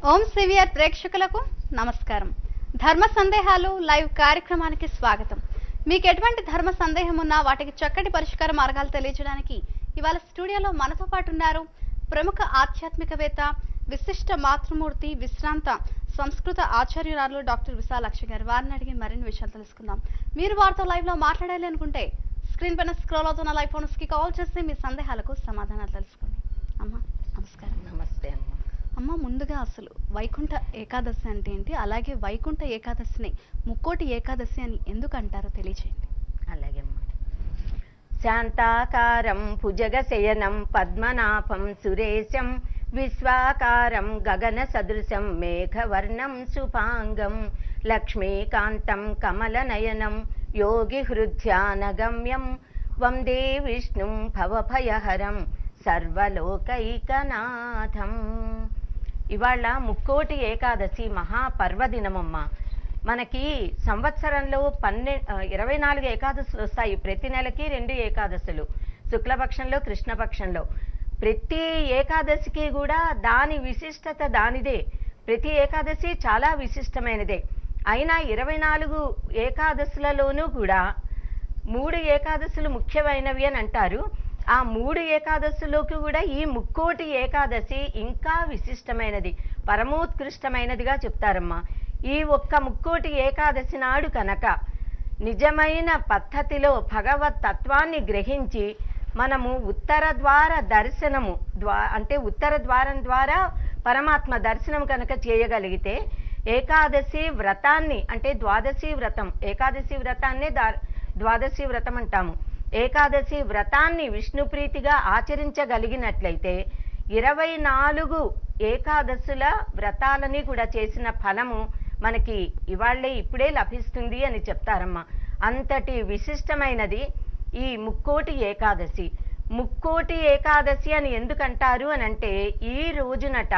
ఓం CVR ప్రేక్షకులకు నమస్కారం ధర్మ సందేహాలు లైవ్ కార్యక్రమానికి స్వాగతం మీకు ఎటువంటి ధర్మ సందేహం ఉన్నా వాటికి చక్కటి పరిష్కార మార్గాలు తెలియజేయడానికి ఇవాళ స్టూడియోలో మనతో పాటు ఉన్నారు ప్రముఖ ఆధ్యాత్మికవేత్త విశిష్ట మాతృమూర్తి విశ్రాంత సంస్కృత ఆచార్యురాలు డాక్టర్ విశాలాక్షి గారు వారిని అడిగి మరిన్ని విషయాలు తెలుసుకుందాం మీరు వారితో లైవ్ లో మాట్లాడాలి అనుకుంటే స్క్రీన్ పైన స్క్రోల్ అవుతున్న లైవ్ ఫోన్స్ కి కాల్ చేసి మీ సందేహాలకు సమాధానాలు తెలుసుకోండి అమ్మా నమస్కారం నమస్తే అమ్మ అమ్మ ముందుగా అసలు వైకుంఠ ఏకాదశి అంటే ఏంటి అలాగే వైకుంఠ ఏకాదశిని ముక్కోటి ఏకాదశి అని ఎందుకు అంటారో తెలియచేయండి అలాగే అమ్మ శాంతాకారం భుజగశయనం పద్మనాభం సురేశం విశ్వాకారం గగన సదృశం మేఘవర్ణం సుపాంగం లక్ష్మీకాంతం కమలనయనం యోగి హృద్యానగమ్యం వందే విష్ణుం భవభయహరం సర్వలోకైకనాథం ఇవాళ ముక్కోటి ఏకాదశి మహాపర్వదినమమ్మ మనకి సంవత్సరంలో పన్నె ఆ, ఇరవై నాలుగు ఏకాదశులు వస్తాయి ప్రతి నెలకి రెండు ఏకాదశులు శుక్లపక్షంలో కృష్ణపక్షంలో ప్రతి ఏకాదశికి కూడా దాని విశిష్టత దానిదే ప్రతి ఏకాదశి చాలా విశిష్టమైనదే అయినా ఇరవై నాలుగు ఏకాదశులలోనూ కూడా మూడు ఏకాదశులు ముఖ్యమైనవి అని అంటారు ఆ మూడు ఏకాదశులోకి కూడా ఈ ముక్కోటి ఏకాదశి ఇంకా విశిష్టమైనది పరమోత్కృష్టమైనదిగా చెప్తారమ్మా ఈ ఒక్క ముక్కోటి ఏకాదశి నాడు కనుక నిజమైన పద్ధతిలో భగవత్ తత్వాన్ని గ్రహించి మనము ఉత్తర ద్వార దర్శనము ద్వా అంటే ఉత్తర ద్వారం ద్వారా పరమాత్మ దర్శనం కనుక చేయగలిగితే ఏకాదశి వ్రతాన్ని అంటే ద్వాదశి వ్రతం ఏకాదశి వ్రతాన్నే దా- ద్వాదశి వ్రతం అంటాము ఏకాదశి వ్రతాన్ని విష్ణుప్రీతిగా ఆచరించగలిగినట్లయితే ఇరవై నాలుగు ఏకాదశుల వ్రతాలని కూడా చేసిన ఫలము మనకి ఇవాళ్లే ఇప్పుడే లభిస్తుంది అని చెప్తారమ్మా అంతటి విశిష్టమైనది ఈ ముక్కోటి ఏకాదశి ముక్కోటి ఏకాదశి అని ఎందుకంటారు అని అంటే ఈ రోజునట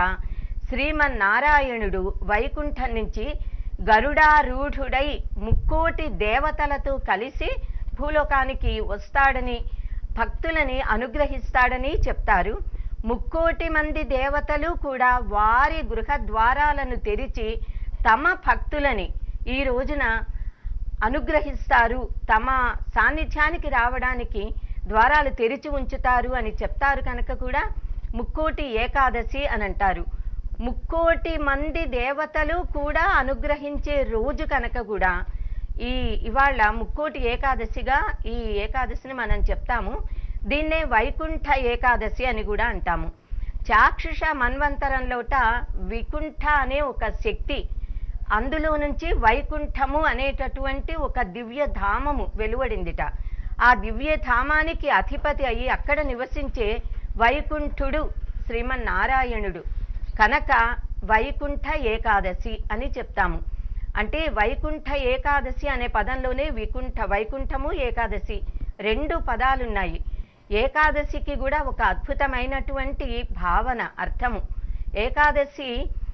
శ్రీమన్నారాయణుడు వైకుంఠం నుంచి గరుడారూఢుడై ముక్కోటి దేవతలతో కలిసి భూలోకానికి వస్తాడని భక్తులని అనుగ్రహిస్తాడని చెప్తారు ముక్కోటి మంది దేవతలు కూడా వారి గృహ ద్వారాలను తెరిచి తమ భక్తులని ఈ రోజున అనుగ్రహిస్తారు తమ సాన్నిధ్యానికి రావడానికి ద్వారాలు తెరిచి ఉంచుతారు అని చెప్తారు కనుక కూడా ముక్కోటి ఏకాదశి అని అంటారు ముక్కోటి మంది దేవతలు కూడా అనుగ్రహించే రోజు కనుక కూడా ఈ ఇవాళ ముక్కోటి ఏకాదశిగా ఈ ఏకాదశిని మనం చెప్తాము దీన్నే వైకుంఠ ఏకాదశి అని కూడా అంటాము చాక్షుష మన్వంతరంలోట వికుంఠ అనే ఒక శక్తి అందులో నుంచి వైకుంఠము అనేటటువంటి ఒక దివ్య ధామము వెలువడిందిట ఆ దివ్య ధామానికి అధిపతి అయ్యి అక్కడ నివసించే వైకుంఠుడు శ్రీమన్నారాయణుడు కనుక వైకుంఠ ఏకాదశి అని చెప్తాము అంటే వైకుంఠ ఏకాదశి అనే పదంలోనే వికుంఠ వైకుంఠము ఏకాదశి రెండు పదాలున్నాయి ఏకాదశికి కూడా ఒక అద్భుతమైనటువంటి భావన అర్థము ఏకాదశి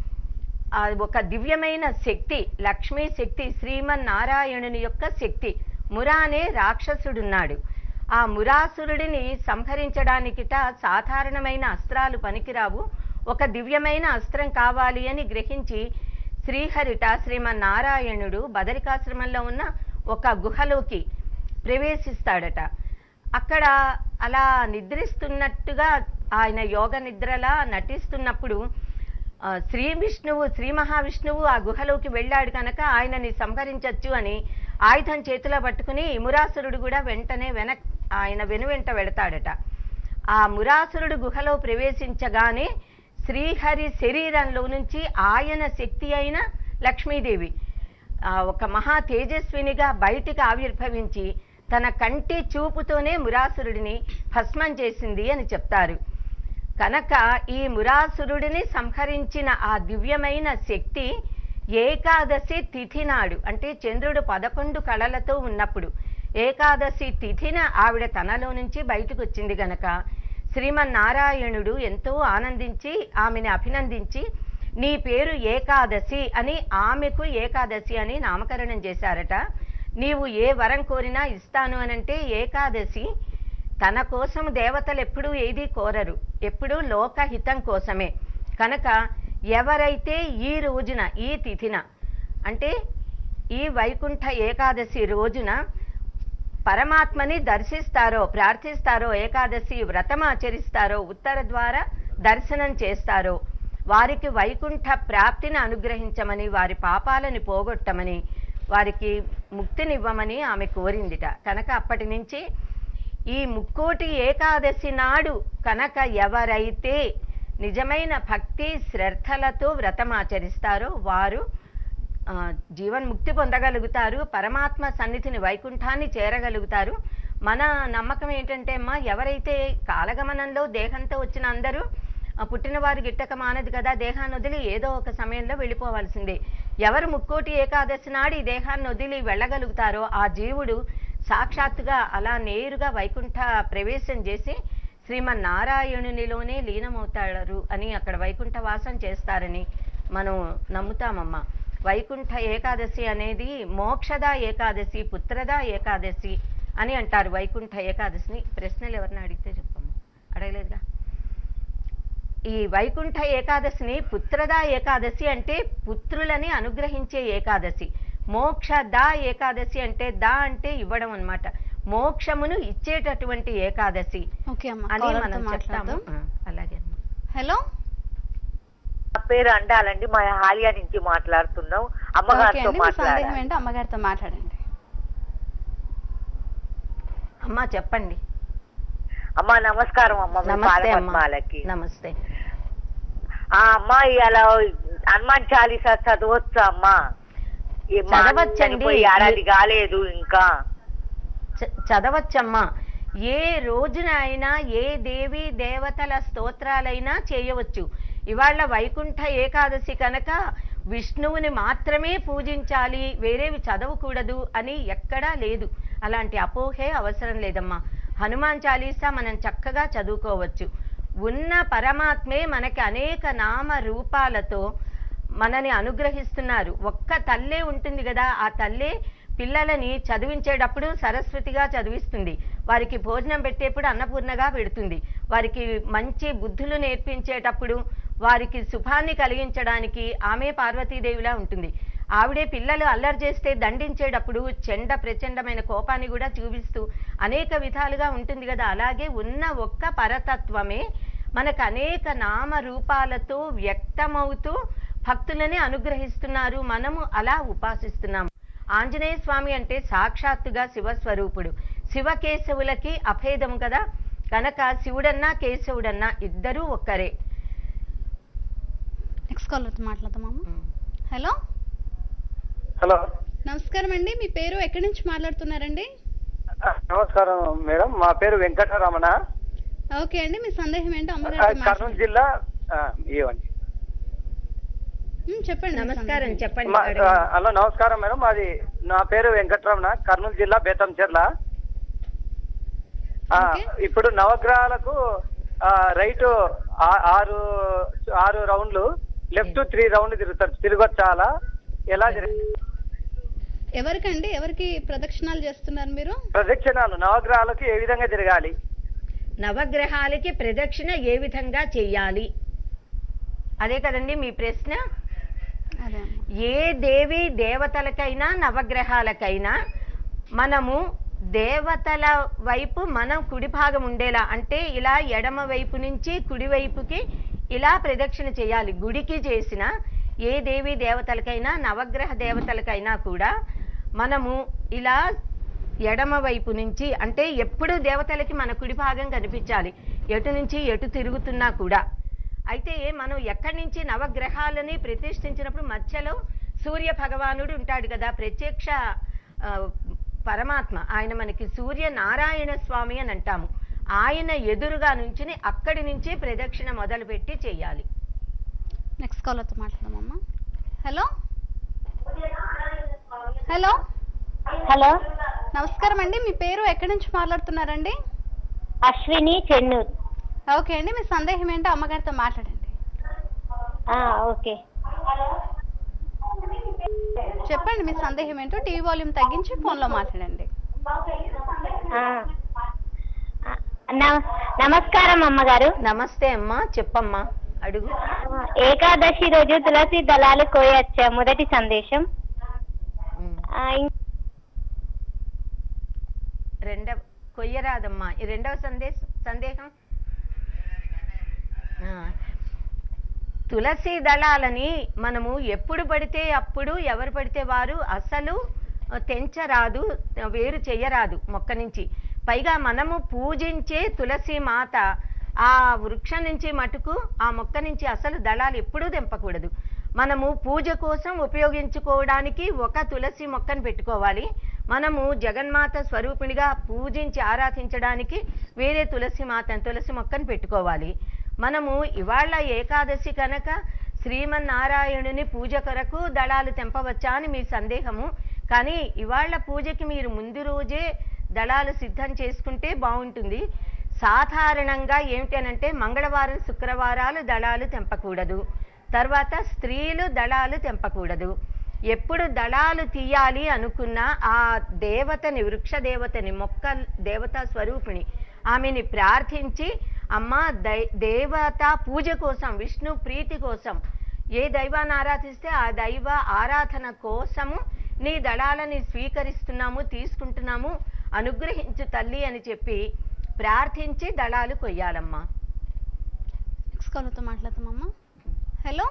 ఆ ఒక దివ్యమైన శక్తి లక్ష్మీ శక్తి శ్రీమన్నారాయణుని యొక్క శక్తి మురా అనే రాక్షసుడున్నాడు ఆ మురాసురుడిని సంహరించడానికిట సాధారణమైన అస్త్రాలు పనికిరావు ఒక దివ్యమైన అస్త్రం కావాలి అని గ్రహించి శ్రీహరిట శ్రీమన్నారాయణుడు బదరికాశ్రమంలో ఉన్న ఒక గుహలోకి ప్రవేశిస్తాడట అక్కడ అలా నిద్రిస్తున్నట్టుగా ఆయన యోగ నిద్రలా నటిస్తున్నప్పుడు ఆ, శ్రీ విష్ణువు శ్రీ మహావిష్ణువు ఆ గుహలోకి వెళ్ళాడు కనుక ఆయనని సంహరించచ్చు అని ఆయుధం చేతిలో పట్టుకుని మురాసురుడు కూడా వెంటనే వెన ఆయన వెనువెంట వెడతాడట ఆ మురాసురుడు గుహలో ప్రవేశించగానే శ్రీహరి శరీరంలో నుంచి ఆయన శక్తి అయిన లక్ష్మీదేవి ఆ, ఒక మహా తేజస్వినిగా బయటికి ఆవిర్భవించి తన కంటి చూపుతోనే మురాసురుడిని భస్మం చేసింది అని చెప్తారు కనుక ఈ మురాసురుడిని సంహరించిన ఆ దివ్యమైన శక్తి ఏకాదశి తిథి నాడు అంటే చంద్రుడు పదకొండు కళలతో ఉన్నప్పుడు ఏకాదశి తిథిన ఆవిడ తనలో నుంచి బయటకు వచ్చింది గనక శ్రీమన్నారాయణుడు ఎంతో ఆనందించి ఆమెని అభినందించి నీ పేరు ఏకాదశి అని ఆమెకు ఏకాదశి అని నామకరణం చేశారట నీవు ఏ వరం కోరినా ఇస్తాను అనంటే ఏకాదశి తన కోసం దేవతలు ఎప్పుడూ ఏది కోరరు ఎప్పుడూ లోకహితం కోసమే కనుక ఎవరైతే ఈ రోజున ఈ తిథిన అంటే ఈ వైకుంఠ ఏకాదశి రోజున పరమాత్మని దర్శిస్తారో ప్రార్థిస్తారో ఏకాదశి వ్రతం ఆచరిస్తారో ఉత్తర ద్వారా దర్శనం చేస్తారో వారికి వైకుంఠ ప్రాప్తిని అనుగ్రహించమని వారి పాపాలని పోగొట్టమని వారికి ముక్తినివ్వమని ఆమె కోరిందిట కనుక అప్పటి నుంచి ఈ ముక్కోటి ఏకాదశి నాడు కనుక ఎవరైతే నిజమైన భక్తి శ్రద్ధలతో వ్రతం ఆచరిస్తారో వారు ఆ, జీవన్ముక్తి పొందగలుగుతారు పరమాత్మ సన్నిధిని వైకుంఠాన్ని చేరగలుగుతారు మన నమ్మకం ఏంటంటే అమ్మా ఎవరైతే కాలగమనంలో దేహంతో వచ్చిన అందరూ ఆ, పుట్టిన వారు గిట్టక మానదు కదా దేహాన్ని వదిలి ఏదో ఒక సమయంలో వెళ్ళిపోవాల్సిందే ఎవరు ముక్కోటి ఏకాదశి నాడు ఈ దేహాన్ని వదిలి వెళ్ళగలుగుతారో ఆ జీవుడు సాక్షాత్తుగా అలా నేరుగా వైకుంఠ ప్రవేశం చేసి శ్రీమన్నారాయణునిలోనే లీనమవుతారు అని అక్కడ వైకుంఠ వాసం చేస్తారని మనం నమ్ముతామమ్మా వైకుంఠ ఏకాదశి అనేది మోక్షద ఏకాదశి పుత్రద ఏకాదశి అని అంటారు వైకుంఠ ఏకాదశిని ప్రశ్నలు ఎవరిని అడిగితే చెప్పమ్మా అడగలేదుగా ఈ వైకుంఠ ఏకాదశిని పుత్రద ఏకాదశి అంటే పుత్రులని అనుగ్రహించే ఏకాదశి మోక్ష దా ఏకాదశి అంటే దా అంటే ఇవ్వడం అన్నమాట మోక్షమును ఇచ్చేటటువంటి ఏకాదశి ఓకే అమ్మ అని కాలర్తో మనం చెప్తాము మాట్లాడదాం ఆ, అలాగే అమ్మా. హలో నా పేరు అండాలండి మా హాలియా నుంచి మాట్లాడుతున్నాం ఓకే అమ్మగారితో అండి మీ సందేహం మాట్లాడాలి ఏంటో అమ్మగారితో మాట్లాడండి అమ్మా చెప్పండి అమ్మ నమస్కారం అమ్మ మీ నమస్తే అమ్మా పాలపద్మాలకి నమస్తే ఆ అమ్మ ఇలా హనుమాన్ చాలీసా చదవచ్చా అమ్మా ఈ మా అన్న చదవచ్చండి. చనిపోయి ఏడాది కాలేదు ఇంకా చ- చదవచ్చమ్మా ఏ రోజున అయినా ఏ దేవి దేవతల స్తోత్రాలైనా చేయవచ్చు ఇవాళ వైకుంఠ ఏకాదశి కనుక విష్ణువుని మాత్రమే పూజించాలి వేరేవి చదవకూడదు అని ఎక్కడా లేదు అలాంటి అపోహే అవసరం లేదమ్మా హనుమాన్ చాలీసా మనం చక్కగా చదువుకోవచ్చు ఉన్న పరమాత్మే మనకి అనేక నామ రూపాలతో మనని అనుగ్రహిస్తున్నారు ఒక్క తల్లే ఉంటుంది కదా ఆ తల్లే పిల్లలని చదివించేటప్పుడు సరస్వతిగా చదివిస్తుంది వారికి భోజనం పెట్టేప్పుడు అన్నపూర్ణగా పెడుతుంది వారికి మంచి బుద్ధులు నేర్పించేటప్పుడు వారికి శుభాన్ని కలిగించడానికి ఆమె పార్వతీదేవిలా ఉంటుంది ఆవిడే పిల్లలు అల్లరి చేస్తే దండించేటప్పుడు చెండ ప్రచండమైన కోపాన్ని కూడా చూపిస్తూ అనేక విధాలుగా ఉంటుంది కదా అలాగే ఉన్న ఒక్క పరతత్వమే మనకు అనేక నామ రూపాలతో వ్యక్తమవుతూ భక్తులని అనుగ్రహిస్తున్నారు మనము అలా ఉపాసిస్తున్నాము ఆంజనేయ స్వామి అంటే సాక్షాత్తుగా శివస్వరూపుడు శివకేశవులకి అభేదం కదా కనుక శివుడన్నా కేశవుడన్నా ఇద్దరూ ఒక్కరే నెక్స్ట్ కాలర్తో మాట్లాడదాం అమ్మ హలో హలో నమస్కారం అండి మీ పేరు ఎక్కడి నుంచి మాట్లాడుతున్నారండి ఆ, నమస్కారం మేడం మా పేరు వెంకటరమణ ఓకే అండి మీ సందేహం ఏంటో ఆ, అమ్మగారితో కర్నూలు మాట్లాడండి జిల్లా ఆ, ఇవ్వండి ఉమ్, చెప్పండి మీ నమస్కారం సందేహం. చెప్పండి మా- ఆ, అడగండి. హలో నమస్కారం మేడం మాది నా పేరు వెంకటరమణ కర్నూలు జిల్లా బేతంచెర్ల ఆ, ఓకే. ఇప్పుడు నవగ్రహాలకు ఆ, రైట్ ఆ- ఆరు ఆరు రౌండ్లు లెఫ్ట్ త్రీ రౌండ్లు తిరుగుతారు తిరగొచ్చా అలా ఎలా తిరగ- ఎవరికండి ఎవరికి ప్రదక్షిణాలు చేస్తున్నారు మీరు ప్రదక్షిణాలు నవగ్రహాలకు ఏ విధంగా తిరగాలి నవగ్రహాలకి ప్రదక్షిణ ఏ విధంగా చెయ్యాలి అదే కదండి మీ ప్రశ్న అదే అమ్మ. ఏ దేవి దేవతలకైనా నవగ్రహాలకైనా మనము దేవతల వైపు మనం కుడి భాగం ఉండేలా అంటే ఇలా ఎడమ వైపు నుంచి కుడి వైపుకి ఇలా ప్రదక్షిణ చేయాలి గుడికి చేసిన ఏ దేవి దేవతలకైనా నవగ్రహ దేవతలకైనా కూడా మనము ఇలా ఎడమ వైపు నుంచి అంటే ఎప్పుడు దేవతలకి మన కుడి భాగం కనిపించాలి ఎటు నుంచి ఎటు తిరుగుతున్నా కూడా అయితే మనం ఎక్కడి నుంచి నవగ్రహాలని ప్రతిష్ఠించినప్పుడు మధ్యలో సూర్య భగవానుడు ఉంటాడు కదా ప్రత్యక్ష ఆ, పరమాత్మ ఆయన మనకి సూర్య నారాయణ స్వామి అని అంటాము ఆయన ఎదురుగా నుంచుని అక్కడి నుంచే ప్రదక్షిణ మొదలుపెట్టి చేయాలి నెక్స్ట్ కాలర్తో మాట్లాడదాం అమ్మ హలో హలో హలో నమస్కారం అండి మీ పేరు ఎక్కడి నుంచి మాట్లాడుతున్నారండి అశ్విని చెన్నూరు ఓకే అండి మీ సందేహం ఏంటో అమ్మగారితో మాట్లాడండి ఆ, ఓకే చెప్పండి మీ సందేహం ఏంటో టీవీ వాల్యూమ్ తగ్గించి ఫోన్లో మాట్లాడండి ఆ. ఆ, నమ- నమస్కారం అమ్మగారు నమస్తే అమ్మా చెప్పమ్మా అడుగు ఆ, ఏకాదశి రోజు తులసి దళాలు కోయచ్చా మొదటి సందేశం ఉమ్. ఆ, ఇం- రెండవ కొయ్యరాదమ్మా ఈ రెండవ సందేశం సందేహం ఆ, తులసి దళాలని మనము ఎప్పుడు పడితే అప్పుడు ఎవరు పడితే వారు అసలు ఆ, తెంచరాదు ఆ, వేరు చెయ్యరాదు మొక్క నుంచి పైగా మనము పూజించే తులసి మాత ఆ వృక్షం నుంచి మటుకు ఆ మొక్క నుంచి అసలు దళాలు ఎప్పుడూ తెంపకూడదు మనము పూజ కోసం ఉపయోగించుకోవడానికి ఒక తులసి మొక్కను పెట్టుకోవాలి మనము జగన్మాత స్వరూపిణిగా పూజించి ఆరాధించడానికి వేరే తులసి మాత తులసి మొక్కను పెట్టుకోవాలి మనము ఇవాళ ఏకాదశి కనుక శ్రీమన్నారాయణుని పూజ కొరకు దళాలు తెంపవచ్చా అని మీ సందేహము కానీ ఇవాళ పూజకి మీరు ముందు రోజే దళాలు సిద్ధం చేసుకుంటే బాగుంటుంది సాధారణంగా ఏమిటి అనంటే మంగళవారం శుక్రవారాలు దళాలు తెంపకూడదు తర్వాత స్త్రీలు దళాలు తెంపకూడదు ఎప్పుడు దళాలు తీయాలి అనుకున్నా ఆ దేవతని వృక్ష దేవతని మొక్క దేవతా స్వరూపిణి ఆమెని ప్రార్థించి అమ్మ దై దేవత పూజ కోసం విష్ణు ప్రీతి కోసం ఏ దైవాన్ని ఆరాధిస్తే ఆ దైవ ఆరాధన కోసము నీ దళాలని స్వీకరిస్తున్నాము తీసుకుంటున్నాము అనుగ్రహించు తల్లి అని చెప్పి ప్రార్థించి దళాలు కొయ్యాలమ్మా నెక్స్ట్ కాల్తో మాట్లాడతామమ్మా హలో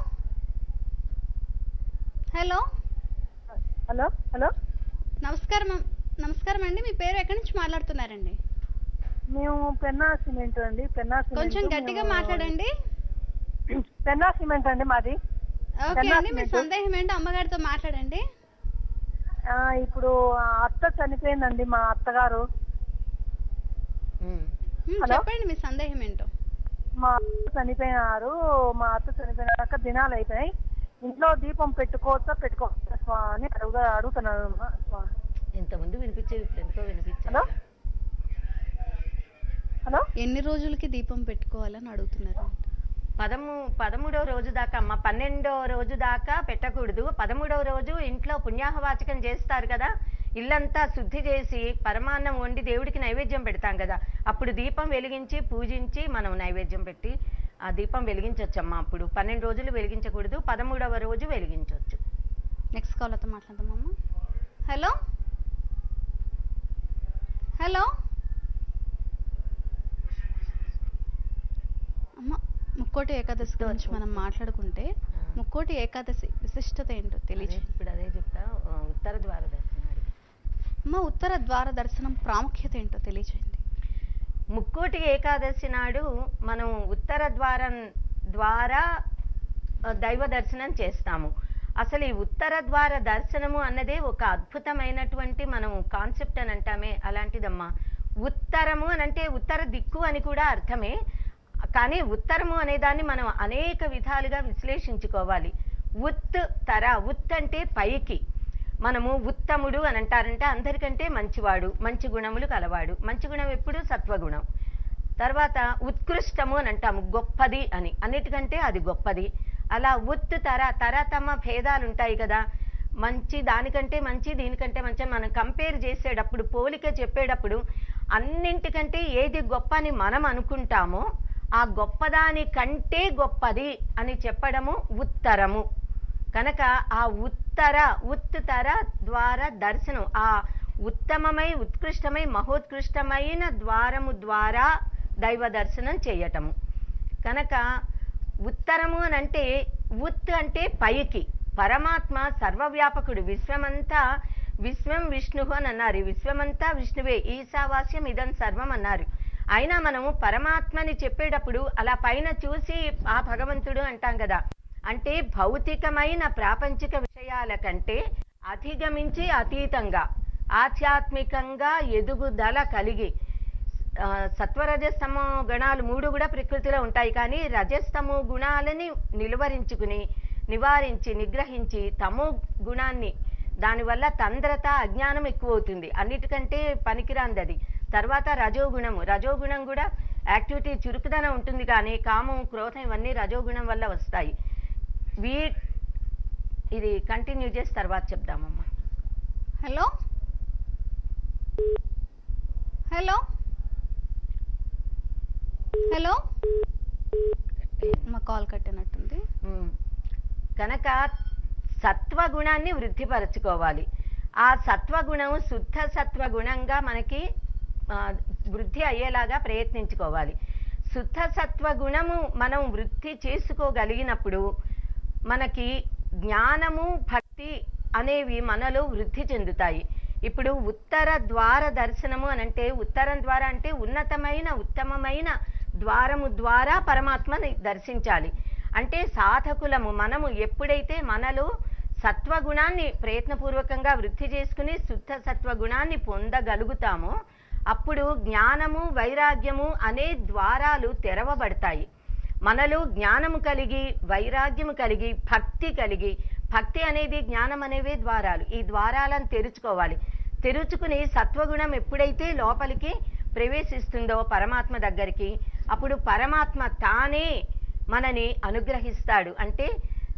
హలో హలో హలో నమస్కారం అమ్- నమస్కారం అండి మీ పేరు ఎక్కడి నుంచి మాట్లాడుతున్నారండి మేము పెన్నా సిమెంట్ అండి పెన్నా సిమెంట్ కొంచెం గట్టిగా మేము- మాట్లాడండి పెన్నా సిమెంట్ అండి మాది ఓకే పెన్నా అండి మీ సిమెంట్. సందేహం ఏంటో అమ్మగారితో మాట్లాడండి ఆ, ఇప్పుడు ఆ అత్త చనిపోయిందండి మా అత్తగారు ఉమ్. హ్మ్, హలో? చెప్పండి మీ సందేహం ఏంటో మా అత్త చనిపోయినారు మా అత్త చనిపోయినాక దినాలు అయిపోయినాయి ఇంట్లో దీపం పెట్టుకోవచ్చా పెట్టుకోవచ్చా స్వా అని అడుగుతా అడుగుతున్నాను అమ్మా, స్వా. ఇంతకుముందు వినిపించేది ఇప్పుడు ఎందుకో వినిపించాలి హలో? హలో ఎన్ని రోజులకి దీపం పెట్టుకోవాలని అడుగుతున్నారు పదము పదమూడవ రోజు దాకా అమ్మ పన్నెండో రోజు దాకా పెట్టకూడదు పదమూడవ రోజు ఇంట్లో పుణ్యాహవాచకం చేస్తారు కదా ఇల్లంతా శుద్ధి చేసి పరమాన్నం వండి దేవుడికి నైవేద్యం పెడతాం కదా అప్పుడు దీపం వెలిగించి పూజించి మనం నైవేద్యం పెట్టి ఆ దీపం వెలిగించవచ్చమ్మా అప్పుడు పన్నెండు రోజులు వెలిగించకూడదు పదమూడవ రోజు వెలిగించవచ్చు నెక్స్ట్ కాల్తో మాట్లాడదామమ్మా హలో హలో అమ్మ ముక్కోటి ఏకాదశి గురించి మనం మాట్లాడుకుంటే ముక్కోటి ఏకాదశి విశిష్టత ఏంటో అదే తెలియదు ఇప్పుడు అదే చెప్తా ఆ, ఉత్తర ద్వార దర్శనం అడిగి. అమ్మ ఉత్తర ద్వార దర్శనం ప్రాముఖ్యత ఏంటో తెలియజేయండి ముక్కోటి ఏకాదశి నాడు మనం ఉత్తర ద్వారం ద్వారా ఆ, దైవ దర్శనం చేస్తాము అసలు ఈ ఉత్తర ద్వార దర్శనము అన్నదే ఒక అద్భుతమైనటువంటి మనం కాన్సెప్ట్ అని అంటామే అలాంటిదమ్మా ఉత్తరము అని అంటే ఉత్తర దిక్కు అని కూడా అర్థమే కానీ ఉత్తరము అనే దాన్ని మనం అనేక విధాలుగా విశ్లేషించుకోవాలి ఉత్ తర ఉత్ అంటే పైకి మనము ఉత్తముడు అని అంటారంటే అందరికంటే మంచివాడు మంచి గుణములు కలవాడు మంచి గుణం ఎప్పుడు సత్వగుణం తర్వాత ఉత్కృష్టము అని అంటాము గొప్పది అని అన్నిటికంటే అది గొప్పది అలా ఉత్ తర తరతమ భేదాలు ఉంటాయి కదా మంచి దానికంటే మంచి దీనికంటే మంచి అని మనం కంపేర్ చేసేటప్పుడు పోలిక చెప్పేటప్పుడు అన్నింటికంటే ఏది గొప్ప అని మనం అనుకుంటామో ఆ గొప్పదాని కంటే గొప్పది అని చెప్పడము ఉత్తరము కనుక ఆ ఉత్తర ఉత్తర ద్వారా దర్శనం ఆ ఉత్తమమై ఉత్కృష్టమై మహోత్కృష్టమైన ద్వారము ద్వారా దైవ దర్శనం చేయటము కనుక ఉత్తరము అని అంటే ఉత్ అంటే పైకి పరమాత్మ సర్వవ్యాపకుడు విశ్వమంతా విశ్వం విష్ణు అని అన్నారు ఈ విశ్వమంతా విష్ణువే ఈశావాస్యం ఇదం సర్వం అన్నారు అయినా మనము పరమాత్మని చెప్పేటప్పుడు అలా పైన చూసి ఆ భగవంతుడు అంటాం కదా అంటే భౌతికమైన ప్రాపంచిక విషయాల కంటే అధిగమించి అతీతంగా ఆధ్యాత్మికంగా ఎదుగుదల కలిగి ఆ, సత్వరజస్తమో గుణాలు మూడు కూడా ప్రకృతిలో ఉంటాయి కానీ రజస్తమో గుణాలని నిలువరించుకుని నివారించి నిగ్రహించి తమో గుణాన్ని దానివల్ల తంద్రత అజ్ఞానం ఎక్కువ అవుతుంది అన్నిటికంటే పనికిరాంది అది తర్వాత రజోగుణము రజోగుణం కూడా యాక్టివిటీ చురుకుదనం ఉంటుంది కానీ కామం క్రోధం ఇవన్నీ రజోగుణం వల్ల వస్తాయి వీ ఇది కంటిన్యూ చేసి తర్వాత చెప్దామమ్మా హలో హలో హలో మా కాల్ కట్టినట్టుంది ఉమ్. కనుక సత్వగుణాన్ని వృద్ధిపరచుకోవాలి ఆ సత్వగుణం శుద్ధ సత్వగుణంగా మనకి ఆ, వృద్ధి అయ్యేలాగా ప్రయత్నించుకోవాలి శుద్ధ సత్వగుణము మనం వృద్ధి చేసుకోగలిగినప్పుడు మనకి జ్ఞానము భక్తి అనేవి మనలో వృద్ధి చెందుతాయి ఇప్పుడు ఉత్తర ద్వార దర్శనము అని అంటే ఉత్తరం ద్వారా అంటే ఉన్నతమైన ఉత్తమమైన ద్వారము ద్వారా పరమాత్మని దర్శించాలి అంటే సాధకులము మనము ఎప్పుడైతే మనలో సత్వగుణాన్ని ప్రయత్నపూర్వకంగా వృద్ధి చేసుకుని శుద్ధ సత్వగుణాన్ని పొందగలుగుతామో అప్పుడు జ్ఞానము వైరాగ్యము అనే ద్వారాలు తెరవబడతాయి మనలో జ్ఞానము కలిగి వైరాగ్యము కలిగి భక్తి కలిగి భక్తి అనేది జ్ఞానం అనేవే ద్వారాలు ఈ ద్వారాలను తెరుచుకోవాలి తెరుచుకుని సత్వగుణం ఎప్పుడైతే లోపలికి ప్రవేశిస్తుందో పరమాత్మ దగ్గరికి అప్పుడు పరమాత్మ తానే మనని అనుగ్రహిస్తాడు అంటే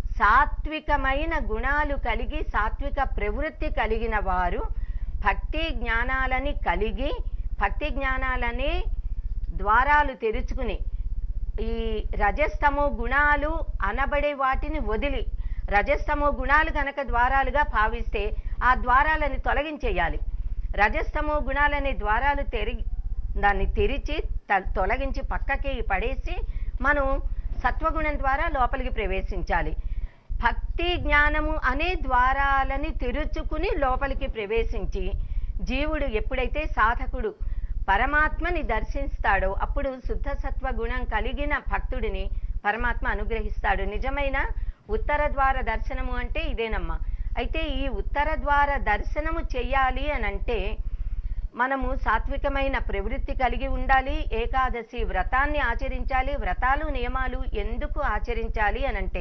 సాత్వికమైన గుణాలు కలిగి సాత్విక ప్రవృత్తి కలిగిన వారు భక్తి జ్ఞానాలని కలిగి భక్తి జ్ఞానాలనే ద్వారాలు తెరుచుకుని ఈ రజస్తమో గుణాలు అనబడే వాటిని వదిలి రజస్తమో గుణాలు కనుక ద్వారాలుగా భావిస్తే ఆ ద్వారాలని తొలగించేయాలి రజస్తమో గుణాలనే ద్వారాలు తెరి దాన్ని తెరిచి త- తొలగించి పక్కకి పడేసి మనం సత్వగుణం ద్వారా లోపలికి ప్రవేశించాలి భక్తి జ్ఞానము అనే ద్వారాలని తెరుచుకుని లోపలికి ప్రవేశించి జీవుడు ఎప్పుడైతే సాధకుడు పరమాత్మని దర్శిస్తాడో అప్పుడు శుద్ధ సత్వ గుణం కలిగిన భక్తుడిని పరమాత్మ అనుగ్రహిస్తాడు నిజమైన ఉత్తర ద్వార దర్శనము అంటే ఇదేనమ్మా అయితే ఈ ఉత్తర ద్వార దర్శనము చెయ్యాలి అని అంటే మనము సాత్వికమైన ప్రవృత్తి కలిగి ఉండాలి ఏకాదశి వ్రతాన్ని ఆచరించాలి వ్రతాలు నియమాలు ఎందుకు ఆచరించాలి అనంటే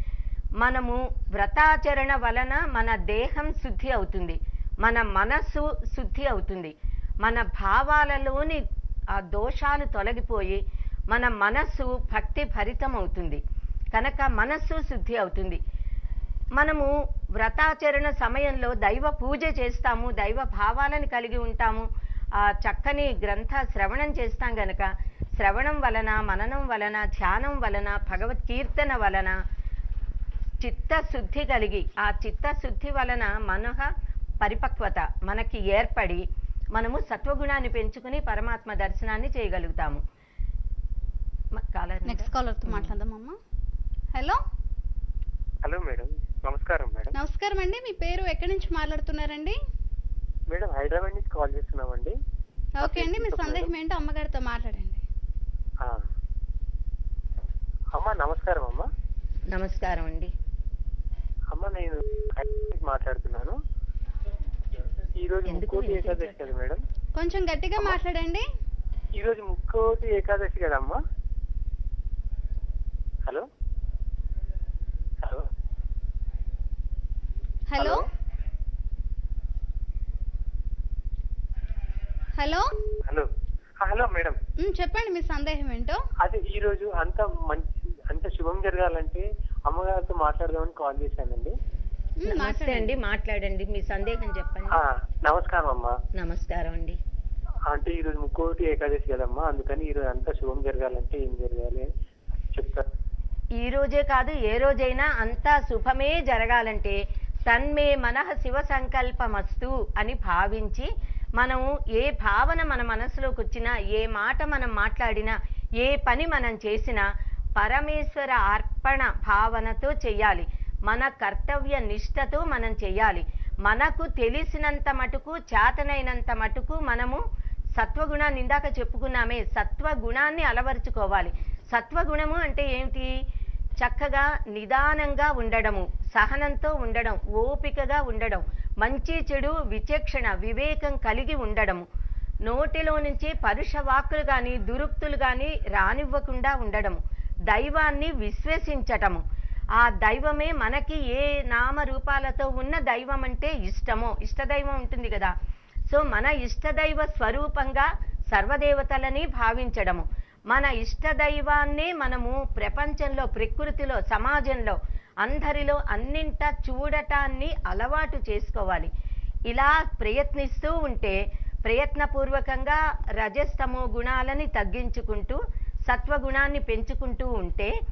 మనము వ్రతాచరణ వలన మన దేహం శుద్ధి అవుతుంది మన మనస్సు శుద్ధి అవుతుంది మన భావాలలోని ఆ దోషాలు తొలగిపోయి మన మనస్సు భక్తి భరితం అవుతుంది కనుక మనస్సు శుద్ధి అవుతుంది మనము వ్రతాచరణ సమయంలో దైవ పూజ చేస్తాము దైవ భావాలను కలిగి ఉంటాము ఆ చక్కని గ్రంథ శ్రవణం చేస్తాం గనక శ్రవణం వలన మననం వలన ధ్యానం వలన భగవత్ కీర్తన వలన చిత్తశుద్ధి కలిగి ఆ చిత్తశుద్ధి వలన మనహ పరిపక్వత మనకి ఏర్పడి మనము సత్వగుణాన్ని పెంచుకుని పరమాత్మ దర్శనాన్ని చేయగలుగుతాము మ- కాలర్ ఉందా? నెక్స్ట్ కాలర్ తో మాట్లాడదాం అమ్మా హలో హలో మేడం నమస్కారం మేడం నమస్కారం అండి మీ పేరు ఎక్కడి నుంచి మాట్లాడుతున్నారండి మేడం హైదరాబాద్ నుంచి కాల్ చేస్తున్నామండి ఓకే అండి మీ సందేహం ఏంటో అమ్మగారితో మాట్లాడండి ఆ. అమ్మా నమస్కారం అమ్మా నమస్కారం అండి అమ్మ నేను హైదరాబాద్ నుంచి మాట్లాడుతున్నాను ఈ రోజు ఎందుకు ముక్కోటి ఏకాదశి వినిపించట్లేదు? కదా మేడం కొంచెం గట్టిగా మాట్లాడండి ఈ రోజు ముక్కోటి ఏకాదశి కదమ్మా hello hello hello hello hello ఆ, హలో మేడం ఉమ్, చెప్పండి మీ సందేహం ఏంటో అదే ఈ రోజు అంత మంచి అంత శుభం జరగాలంటే అమ్మగారితో మాట్లాడదామని కాల్ చేశానండి ఉమ్, నమస్తే మాట్లాడండి అండి మాట్లాడండి మీ సందేహం చెప్పండి ఆ, నమస్కారం అమ్మా నమస్కారం అండి అంటే ఈ రోజు ముక్కోటి ఏకాదశి కదమ్మా అందుకని ఈ రోజు అంతా శుభం జరగాలంటే ఏం జరగాలి అని చెప్తారు ఈ రోజే కాదు ఏ రోజైనా అంతా శుభమే జరగాలంటే తన్మే మనః శివ సంకల్పమస్తు అని భావించి మనం ఏ భావన మన మనసులోకి వచ్చినా ఏ మాట మనం మాట్లాడినా ఏ పని మనం చేసినా పరమేశ్వర అర్పణ భావనతో చెయ్యాలి మన కర్తవ్య నిష్ఠతో మనం చెయ్యాలి మనకు తెలిసినంత మటుకు చేతనైనంత మటుకు మనము సత్వగుణాన్ని ఇందాక చెప్పుకున్నామే సత్వగుణాన్ని అలవరుచుకోవాలి సత్వగుణము అంటే ఏమిటి చక్కగా నిదానంగా ఉండడము సహనంతో ఉండడం ఓపికగా ఉండడం మంచి చెడు విచక్షణ వివేకం కలిగి ఉండడము నోటిలో నుంచి పరుష వాక్కులు కానీ దురుక్తులు కానీ రానివ్వకుండా ఉండడము దైవాన్ని విశ్వసించటము ఆ దైవమే మనకి ఏ నామ రూపాలతో ఉన్న దైవం అంటే ఇష్టమో ఇష్టదైవం ఉంటుంది కదా సో మన ఇష్టదైవ స్వరూపంగా సర్వదేవతలని భావించడము మన ఇష్టదైవాన్నే మనము ప్రపంచంలో ప్రకృతిలో సమాజంలో అందరిలో అన్నింట చూడటాన్ని అలవాటు చేసుకోవాలి ఇలా ప్రయత్నిస్తూ ఉంటే ప్రయత్నపూర్వకంగా రజస్తమో గుణాలని తగ్గించుకుంటూ సత్వగుణాన్ని పెంచుకుంటూ ఉంటే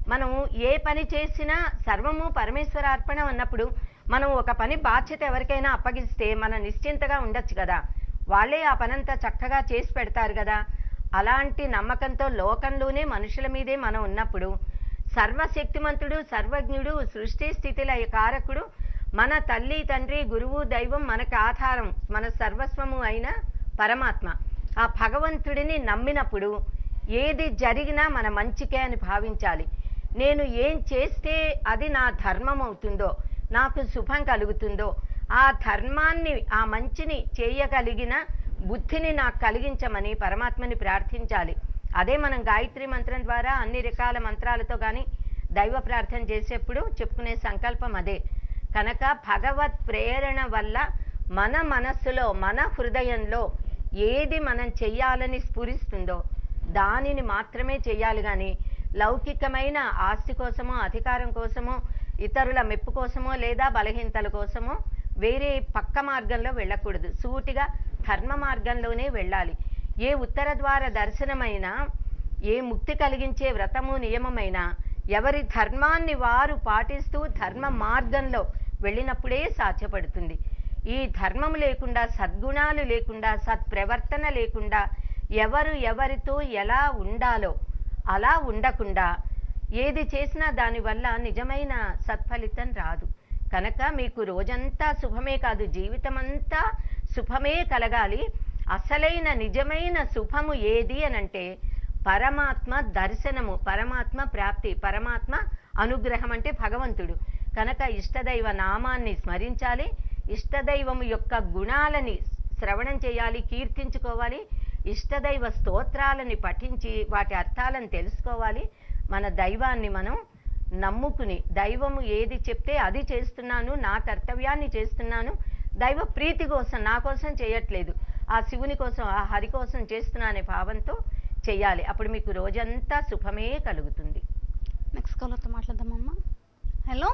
మనం ఏ పని చేసినా సర్వము పరమేశ్వరార్పణ అన్నప్పుడు మనం ఒక పని బాధ్యత ఎవరికైనా అప్పగిస్తే మనం నిశ్చింతగా ఉండొచ్చు కదా వాళ్ళే ఆ పనంతా చక్కగా చేసి పెడతారు కదా అలాంటి నమ్మకంతో లోకంలోనే మనుషుల మీదే మనం ఉన్నప్పుడు సర్వశక్తిమంతుడు సర్వజ్ఞుడు సృష్టి స్థితిల కారకుడు మన తల్లి తండ్రి గురువు దైవం మనకు ఆధారం మన సర్వస్వము అయిన పరమాత్మ ఆ భగవంతుడిని నమ్మినప్పుడు ఏది జరిగినా మన మంచికే అని భావించాలి నేను ఏం చేస్తే అది నా ధర్మం అవుతుందో నాకు శుభం కలుగుతుందో ఆ ధర్మాన్ని ఆ మంచిని చేయగలిగిన బుద్ధిని నాకు కలిగించమని పరమాత్మని ప్రార్థించాలి అదే మనం గాయత్రి మంత్రం ద్వారా అన్ని రకాల మంత్రాలతో కానీ దైవ ప్రార్థన చేసేప్పుడు చెప్పుకునే సంకల్పం అదే కనుక భగవత్ ప్రేరణ వల్ల మన మనస్సులో మన హృదయంలో ఏది మనం చెయ్యాలని స్ఫురిస్తుందో దానిని మాత్రమే చెయ్యాలి కానీ లౌకికమైన ఆస్తి కోసమో అధికారం కోసమో ఇతరుల మెప్పు కోసమో లేదా బలహీనతల కోసమో వేరే పక్క మార్గంలో వెళ్ళకూడదు సూటిగా ధర్మ మార్గంలోనే వెళ్ళాలి ఏ ఉత్తర ద్వార దర్శనమైనా ఏ ముక్తి కలిగించే వ్రతము నియమమైనా ఎవరి ధర్మాన్ని వారు పాటిస్తూ ధర్మ మార్గంలో వెళ్ళినప్పుడే సాధ్యపడుతుంది ఈ ధర్మం లేకుండా సద్గుణాలు లేకుండా సత్ప్రవర్తన లేకుండా ఎవరు ఎవరితో ఎలా ఉండాలో అలా ఉండకుండా ఏది చేసినా దానివల్ల నిజమైన సత్ఫలితం రాదు కనుక మీకు రోజంతా శుభమే కాదు జీవితం అంతా శుభమే కలగాలి అసలైన నిజమైన శుభము ఏది అనంటే పరమాత్మ దర్శనము పరమాత్మ ప్రాప్తి పరమాత్మ అనుగ్రహం అంటే భగవంతుడు కనుక ఇష్టదైవ నామాన్ని స్మరించాలి ఇష్టదైవం యొక్క గుణాలని శ్రవణం చేయాలి కీర్తించుకోవాలి ఇష్టదైవ స్తోత్రాలని పఠించి వాటి అర్థాలను తెలుసుకోవాలి మన దైవాన్ని మనం నమ్ముకుని దైవము ఏది చెప్తే అది చేస్తున్నాను నా కర్తవ్యాన్ని చేస్తున్నాను దైవ ప్రీతి కోసం నా కోసం చేయట్లేదు ఆ శివుని కోసం ఆ హరి కోసం చేస్తున్నానే భావంతో చెయ్యాలి అప్పుడు మీకు రోజంతా శుభమే కలుగుతుంది నెక్స్ట్ కాలర్తో మాట్లాడదామమ్మా హలో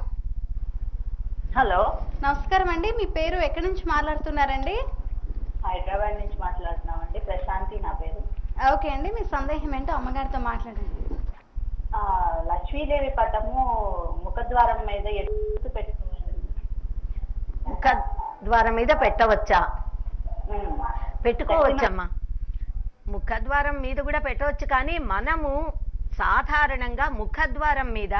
హలో నమస్కారం అండి మీ పేరు ఎక్కడి నుంచి మాట్లాడుతున్నారండి హైదరాబాద్ నుంచి మాట్లాడుతున్నామండి ప్రశాంతి నా పేరు ఓకే అండి మీ సందేహం ఏంటో అమ్మగారితో మాట్లాడండి ఆ, లక్ష్మీదేవి పటము ముఖద్వారం మీద ఎత్తు పెట్టుకున్నాను ముఖ ద్వారం మీద పెట్టవచ్చా ఉమ్. పెట్టుకోవచ్చమ్మా ముఖద్వారం మీద కూడా పెట్టవచ్చు కానీ మనము సాధారణంగా ముఖద్వారం మీద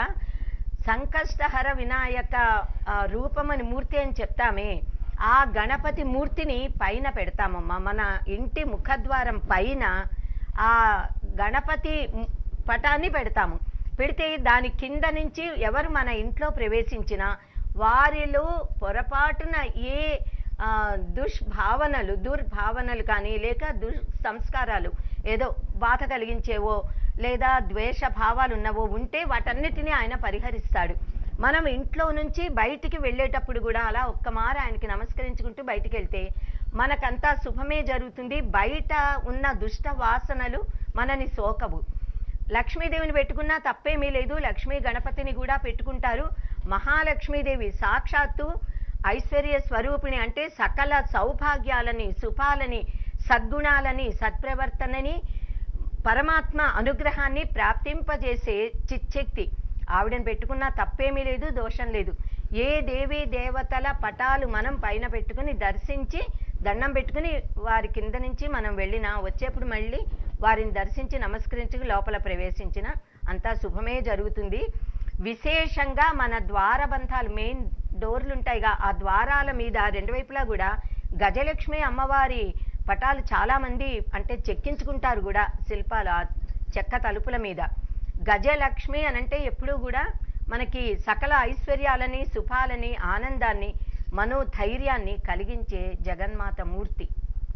సంకష్టహర వినాయక ఆ, రూపమని మూర్తి అని చెప్తామే ఆ గణపతి మూర్తిని పైన పెడతామమ్మా మన ఇంటి ముఖద్వారం పైన ఆ గణపతి ము- పటాన్ని పెడతాము పెడితే దాని కింద నుంచి ఎవరు మన ఇంట్లో ప్రవేశించినా వారిలో పొరపాటున ఏ ఆ, దుష్భావనలు దుర్భావనలు కానీ లేక దుర్ సంస్కారాలు ఏదో బాధ కలిగించేవో లేదా ద్వేష భావాలు ఉన్నవో ఉంటే వాటన్నిటినీ ఆయన పరిహరిస్తాడు మనం ఇంట్లో నుంచి బయటికి వెళ్ళేటప్పుడు కూడా అలా ఒక్కమారు ఆయనకి నమస్కరించుకుంటూ బయటికి వెళ్తే మనకంతా శుభమే జరుగుతుంది బయట ఉన్న దుష్ట వాసనలు మనని సోకవు లక్ష్మీదేవిని పెట్టుకున్నా తప్పేమీ లేదు లక్ష్మీ గణపతిని కూడా పెట్టుకుంటారు మహాలక్ష్మీదేవి సాక్షాత్తు ఐశ్వర్య స్వరూపిణి అంటే సకల సౌభాగ్యాలని సుఖాలని సద్గుణాలని సత్ప్రవర్తనని పరమాత్మ అనుగ్రహాన్ని ప్రాప్తింపజేసే చిచ్చక్తి ఆవిడని పెట్టుకున్నా తప్పేమీ లేదు దోషం లేదు ఏ దేవీ దేవతల పటాలు మనం పైన పెట్టుకుని దర్శించి దండం పెట్టుకుని వారి కింద నుంచి మనం వెళ్ళినా వచ్చేప్పుడు మళ్ళీ వారిని దర్శించి నమస్కరించి లోపల ప్రవేశించిన అంతా శుభమే జరుగుతుంది విశేషంగా మన ద్వారబంధాలు మెయిన్ డోర్లు ఉంటాయిగా ఆ ద్వారాల మీద రెండు వైపులా కూడా గజలక్ష్మి అమ్మవారి పటాలు చాలా మంది అంటే చెక్కించుకుంటారు కూడా శిల్పాలు ఆ చెక్క తలుపుల మీద గజలక్ష్మి అనంటే ఎప్పుడూ కూడా మనకి సకల ఐశ్వర్యాలని సుఖాలని ఆనందాన్ని మనోధైర్యాన్ని కలిగించే జగన్మాత మూర్తి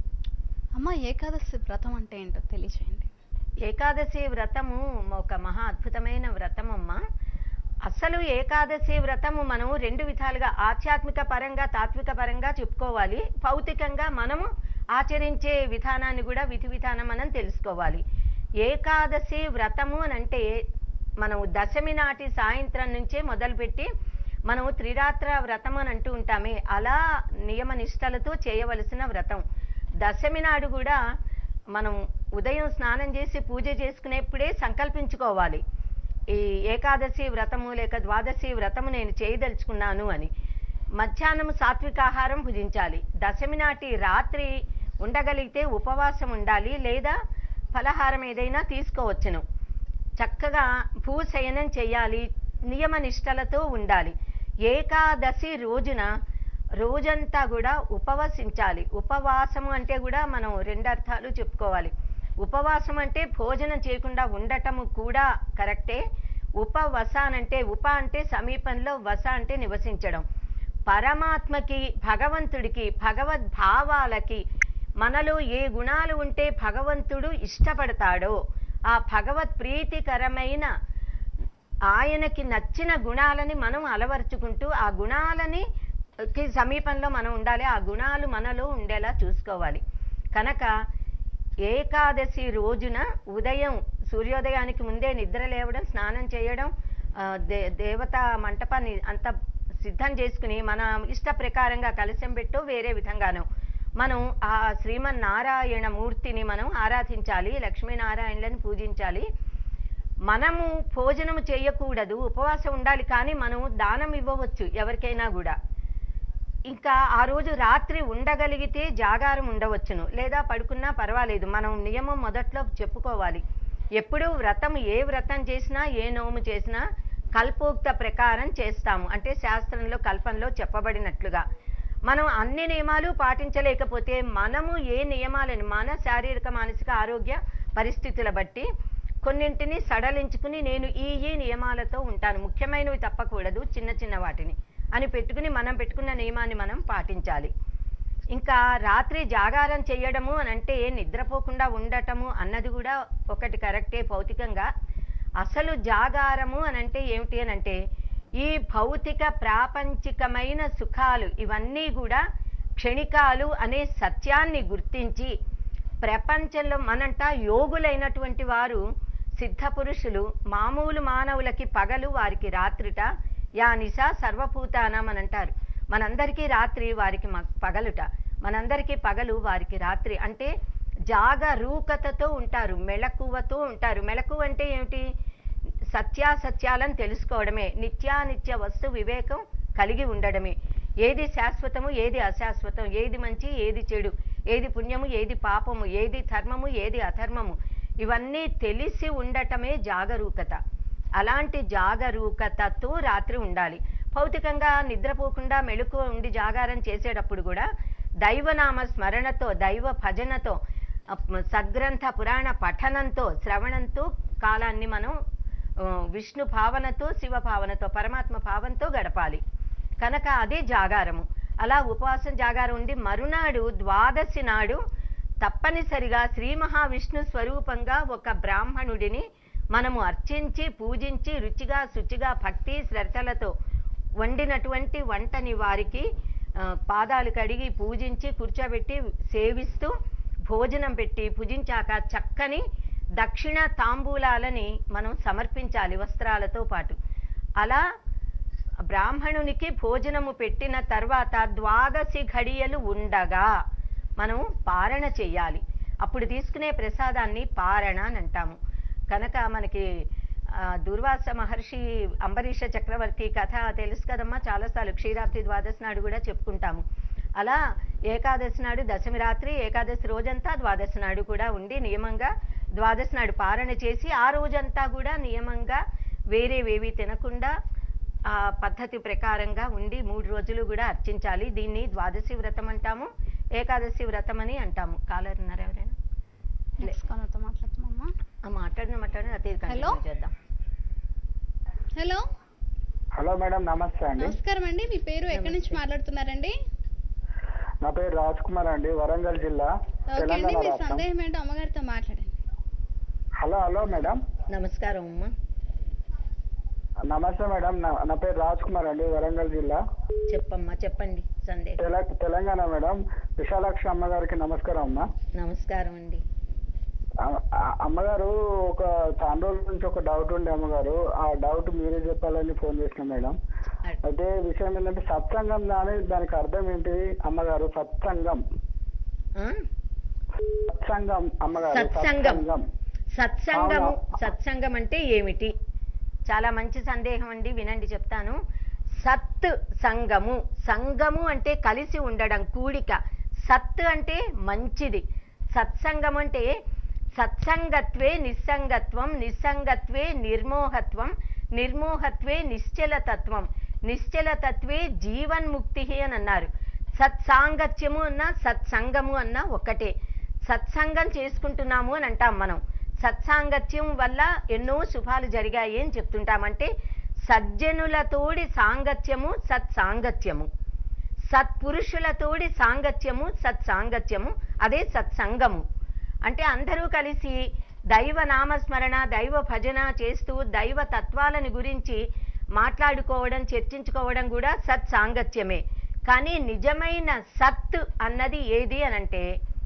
అమ్మ ఏకాదశి వ్రతం అంటే ఏంటో తెలియచేయండి ఏకాదశి వ్రతము ఒక మహా అద్భుతమైన వ్రతమమ్మ అసలు ఏకాదశి వ్రతము మనం రెండు విధాలుగా ఆధ్యాత్మిక పరంగా తాత్విక పరంగా చెప్పుకోవాలి భౌతికంగా మనము ఆచరించే విధానాన్ని కూడా విధి విధానం మనం తెలుసుకోవాలి ఏకాదశి వ్రతము అని అంటే మనం దశమి నాటి సాయంత్రం నుంచే మొదలుపెట్టి మనం త్రిరాత్ర వ్రతం అని అంటూ ఉంటామే అలా నియమ నిష్టలతో చేయవలసిన వ్రతం దశమి నాడు కూడా మనం ఉదయం స్నానం చేసి పూజ చేసుకునేప్పుడే సంకల్పించుకోవాలి ఈ ఏకాదశి వ్రతము లేక ద్వాదశి వ్రతము నేను చేయదలుచుకున్నాను అని మధ్యాహ్నం సాత్వికాహారం భుజించాలి దశమి నాటి రాత్రి ఉండగలిగితే ఉపవాసం ఉండాలి లేదా ఫలహారం ఏదైనా తీసుకోవచ్చును చక్కగా భూశయనం చేయాలి నియమ నిష్టలతో ఉండాలి ఏకాదశి రోజున రోజంతా కూడా ఉపవసించాలి ఉపవాసము అంటే కూడా మనం రెండు అర్థాలు చెప్పుకోవాలి ఉపవాసం అంటే భోజనం చేయకుండా ఉండటము కూడా కరెక్టే ఉపవసానంటే ఉప అంటే సమీపంలో వస అంటే నివసించడం పరమాత్మకి భగవంతుడికి భగవద్భావాలకి మనలో ఏ గుణాలు ఉంటే భగవంతుడు ఇష్టపడతాడో ఆ భగవత్ ప్రీతికరమైన ఆయనకి నచ్చిన గుణాలని మనం అలవరుచుకుంటూ ఆ గుణాలని కి సమీపంలో మనం ఉండాలి ఆ గుణాలు మనలో ఉండేలా చూసుకోవాలి కనుక ఏకాదశి రోజున ఉదయం సూర్యోదయానికి ముందే నిద్ర లేవడం స్నానం చేయడం ఆ, దే దేవతా మంటపాన్ని అంత సిద్ధం చేసుకుని మన ఇష్ట ప్రకారంగా కలశం పెట్టు వేరే విధంగాను మనం ఆ శ్రీమన్నారాయణ మూర్తిని మనం ఆరాధించాలి లక్ష్మీనారాయణులను పూజించాలి మనము భోజనము చేయకూడదు ఉపవాసం ఉండాలి కానీ మనం దానం ఇవ్వవచ్చు ఎవరికైనా కూడా ఇంకా ఆ రోజు రాత్రి ఉండగలిగితే జాగారం ఉండవచ్చును లేదా పడుకున్నా పర్వాలేదు మనం నియమం మొదట్లో చెప్పుకోవాలి ఎప్పుడు వ్రతం ఏ వ్రతం చేసినా ఏ నోము చేసినా కల్పోక్త ప్రకారం చేస్తాము అంటే శాస్త్రంలో కల్పంలో చెప్పబడినట్లుగా మనం అన్ని నియమాలు పాటించలేకపోతే మనము ఏ నియమాలని మన శారీరక మానసిక ఆరోగ్య పరిస్థితుల బట్టి కొన్నింటిని సడలించుకుని నేను ఈ ఈ నియమాలతో ఉంటాను ముఖ్యమైనవి తప్పకూడదు చిన్న చిన్న వాటిని అని పెట్టుకుని మనం పెట్టుకున్న నియమాన్ని మనం పాటించాలి ఇంకా రాత్రి జాగారం చేయడము అని అంటే నిద్రపోకుండా ఉండటము అన్నది కూడా ఒకటి కరెక్టే భౌతికంగా అసలు జాగారము అని అంటే ఏమిటి అని అంటే ఈ భౌతిక ప్రాపంచికమైన సుఖాలు ఇవన్నీ కూడా క్షణికాలు అనే సత్యాన్ని గుర్తించి ప్రపంచంలో మనంట యోగులైనటువంటి వారు సిద్ధ పురుషులు మామూలు మానవులకి పగలు వారికి రాత్రిట యా నిశా సర్వభూతానం అని అంటారు మనందరికీ రాత్రి వారికి మ- పగలుట మనందరికీ పగలు వారికి రాత్రి అంటే జాగరూకతతో ఉంటారు మెళకువతో ఉంటారు మెళకువ అంటే ఏమిటి సత్యాసత్యాలను తెలుసుకోవడమే నిత్యానిత్య వస్తు వివేకం కలిగి ఉండడమే ఏది శాశ్వతము ఏది అశాశ్వతం ఏది మంచి ఏది చెడు ఏది పుణ్యము ఏది పాపము ఏది ధర్మము ఏది అధర్మము ఇవన్నీ తెలిసి ఉండటమే జాగరూకత అలాంటి జాగరూకతతో రాత్రి ఉండాలి భౌతికంగా నిద్రపోకుండా మెళుకు ఉండి జాగారం చేసేటప్పుడు కూడా దైవనామ స్మరణతో దైవ భజనతో అప్- సద్గ్రంథ పురాణ పఠనంతో శ్రవణంతో కాలాన్ని మనం ఆ, విష్ణు భావనతో శివ భావనతో పరమాత్మ భావంతో గడపాలి కనుక అదే జాగారము అలా ఉపవాసం జాగారం ఉండి మరునాడు ద్వాదశి నాడు తప్పనిసరిగా శ్రీ మహావిష్ణు స్వరూపంగా ఒక బ్రాహ్మణుడిని మనము అర్చించి పూజించి రుచిగా శుచిగా భక్తి శ్రద్ధలతో వండినటువంటి వంటని వారికి ఆ, పాదాలు కడిగి పూజించి కూర్చోబెట్టి సేవిస్తూ భోజనం పెట్టి పూజించాక చక్కని దక్షిణ తాంబూలాలని మనం సమర్పించాలి వస్త్రాలతో పాటు అలా బ్రాహ్మణునికి భోజనము పెట్టిన తర్వాత ద్వాదశి ఘడియలు ఉండగా మనం పారణ చెయ్యాలి అప్పుడు తీసుకునే ప్రసాదాన్ని పారణ అని అంటాము కనుక మనకి ఆ, దుర్వాస మహర్షి అంబరీష చక్రవర్తి కథ తెలుసు కదమ్మా చాలాసార్లు క్షీరాబ్ది ద్వాదశి నాడు కూడా చెప్పుకుంటాము అలా ఏకాదశి నాడు దశమి రాత్రి ఏకాదశి రోజంతా ద్వాదశి నాడు కూడా ఉండి నియమంగా ద్వాదశి నాడు పారణ చేసి ఆ రోజంతా కూడా నియమంగా వేరేవేవి తినకుండా ఆ పద్ధతి ప్రకారంగా ఉండి మూడు రోజులు కూడా అర్చించాలి దీన్ని ద్వాదశి వ్రతం అంటాము ఏకాదశి వ్రతం అని అంటాము కాలర్ ఉన్నారు ఎవరైనా నెక్స్ట్ కాలర్తో మాట్లాడుతున్నామమ్మా ఆ మాట్లాడిన మాట్లాడిన అతి Hello? చేద్దాం హలో హలో మేడం నమస్తే అండి నమస్కారం అండి మీ పేరు ఎక్కడి నుంచి మాట్లాడుతున్నారండి నా పేరు రాజ్ కుమార్ అండి వరంగల్ జిల్లా ఓకే అండి తెలంగాణ మీ రాష్ట్రం సందేహం ఏంటో అమ్మగారితో మాట్లాడండి హలో హలో మేడం నమస్కారం అమ్మా నమస్తే మేడం నా నా పేరు రాజ్ కుమార్ అండి వరంగల్ జిల్లా చెప్పమ్మా చెప్పండి సందేహం తెల తెలంగాణ మేడం విశాలాక్షి అమ్మగారికి నమస్కారం అమ్మ నమస్కారం అండి ఆ- ఆ- అమ్మగారు ఒక చాలా రోజుల నుంచి ఒక డౌట్ ఉండే అమ్మగారు ఆ డౌట్ మీరే చెప్పాలని ఫోన్ చేసిన మేడం అడ్- అయితే విషయం ఏంటంటే సత్సంగం దాని దానికి అర్థం ఏంటి అమ్మగారు సత్సంగం ఆ? సత్సంగం అమ్మగారు సత్సంగం. సత్సంగం సత్సంగము అవునా? సత్సంగం అంటే ఏమిటి చాలా మంచి సందేహం అండి వినండి చెప్తాను సత్ సంగము సంగము అంటే కలిసి ఉండడం కూడిక సత్ అంటే మంచిది సత్సంగం అంటే సత్సంగత్వే నిస్సంగత్వం నిస్సంగత్వే నిర్మోహత్వం నిర్మోహత్వే నిశ్చలతత్వం నిశ్చలతత్వే జీవన్ముక్తి అని అన్నారు సత్సాంగత్యము అన్న సత్సంగము అన్న ఒక్కటే సత్సంగం చేసుకుంటున్నాము అని అంటాం మనం సత్సాంగత్యం వల్ల ఎన్నో శుభాలు జరిగాయి అని చెప్తుంటామంటే సజ్జనులతోడి సాంగత్యము సత్సాంగత్యము సత్పురుషులతోడి సాంగత్యము సత్సాంగత్యము అదే సత్సంగము అంటే అందరూ కలిసి దైవ నామస్మరణ దైవ భజన చేస్తూ దైవ తత్వాలని గురించి మాట్లాడుకోవడం చర్చించుకోవడం కూడా సత్సాంగత్యమే కానీ నిజమైన సత్ అన్నది ఏది అనంటే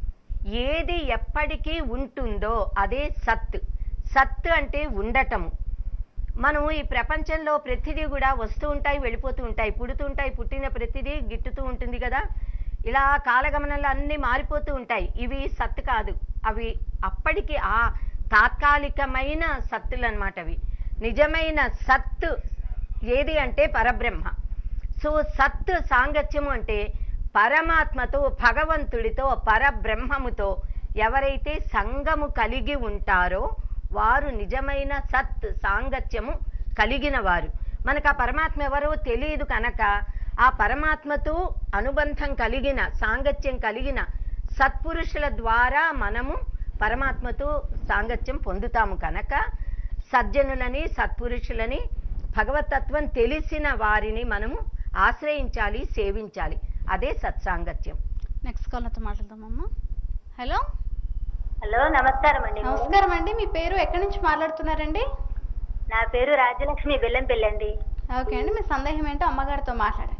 ఏది ఎప్పటికీ ఉంటుందో అదే సత్ సత్ అంటే ఉండటము మనం ఈ ప్రపంచంలో ప్రతిదీ కూడా వస్తూ ఉంటాయి వెళ్ళిపోతూ ఉంటాయి పుడుతూ ఉంటాయి పుట్టిన ప్రతిదీ గిట్టుతూ ఉంటుంది కదా ఇలా కాలగమనంలో అన్ని మారిపోతూ ఉంటాయి ఇవి సత్ కాదు అవి అప్పటికి ఆ తాత్కాలికమైన సత్తులు అన్నమాట అవి నిజమైన సత్ ఏది అంటే పరబ్రహ్మ సో సత్ సాంగత్యము అంటే పరమాత్మతో భగవంతుడితో పరబ్రహ్మముతో ఎవరైతే సంగము కలిగి ఉంటారో వారు నిజమైన సత్ సాంగత్యము కలిగిన వారు మనకు ఆ పరమాత్మ ఎవరో తెలియదు కనుక ఆ పరమాత్మతో అనుబంధం కలిగిన సాంగత్యం కలిగిన సత్పురుషుల ద్వారా మనము పరమాత్మతో సాంగత్యం పొందుతాము కనుక సజ్జనులని సత్పురుషులని భగవతత్వం తెలిసిన వారిని మనము ఆశ్రయించాలి సేవించాలి అదే సత్సాంగత్యం నెక్స్ట్ కాలర్తో మాట్లాడదామమ్మా హలో హలో నమస్కారం అండి నమస్కారం అండి మీ పేరు ఎక్కడి నుంచి మాట్లాడుతున్నారండి నా పేరు రాజ్యలక్ష్మి బెల్లంపల్లి అండి ఓకే అండి మీ సందేహం ఏంటో అమ్మగారితో మాట్లాడండి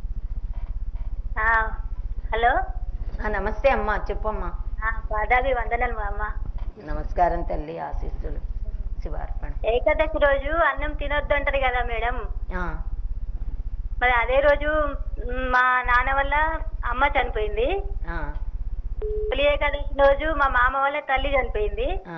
ఆ, హలో ఆ, నమస్తే అమ్మా చెప్పమ్మా ఆ, పాదాభి వందనాలు మా అమ్మ నమస్కారం తల్లి ఆశీస్సులు శివార్పణ ఏకాదశి రోజు అన్నం తినొద్దు అంటారు కదా మేడం ఆ, మరి అదే రోజు మ్, మా నాన్న వల్ల అమ్మ చనిపోయింది ఆ, తొలి ఏకాదశి రోజు మా మామ వల్ల తల్లి చనిపోయింది ఆ.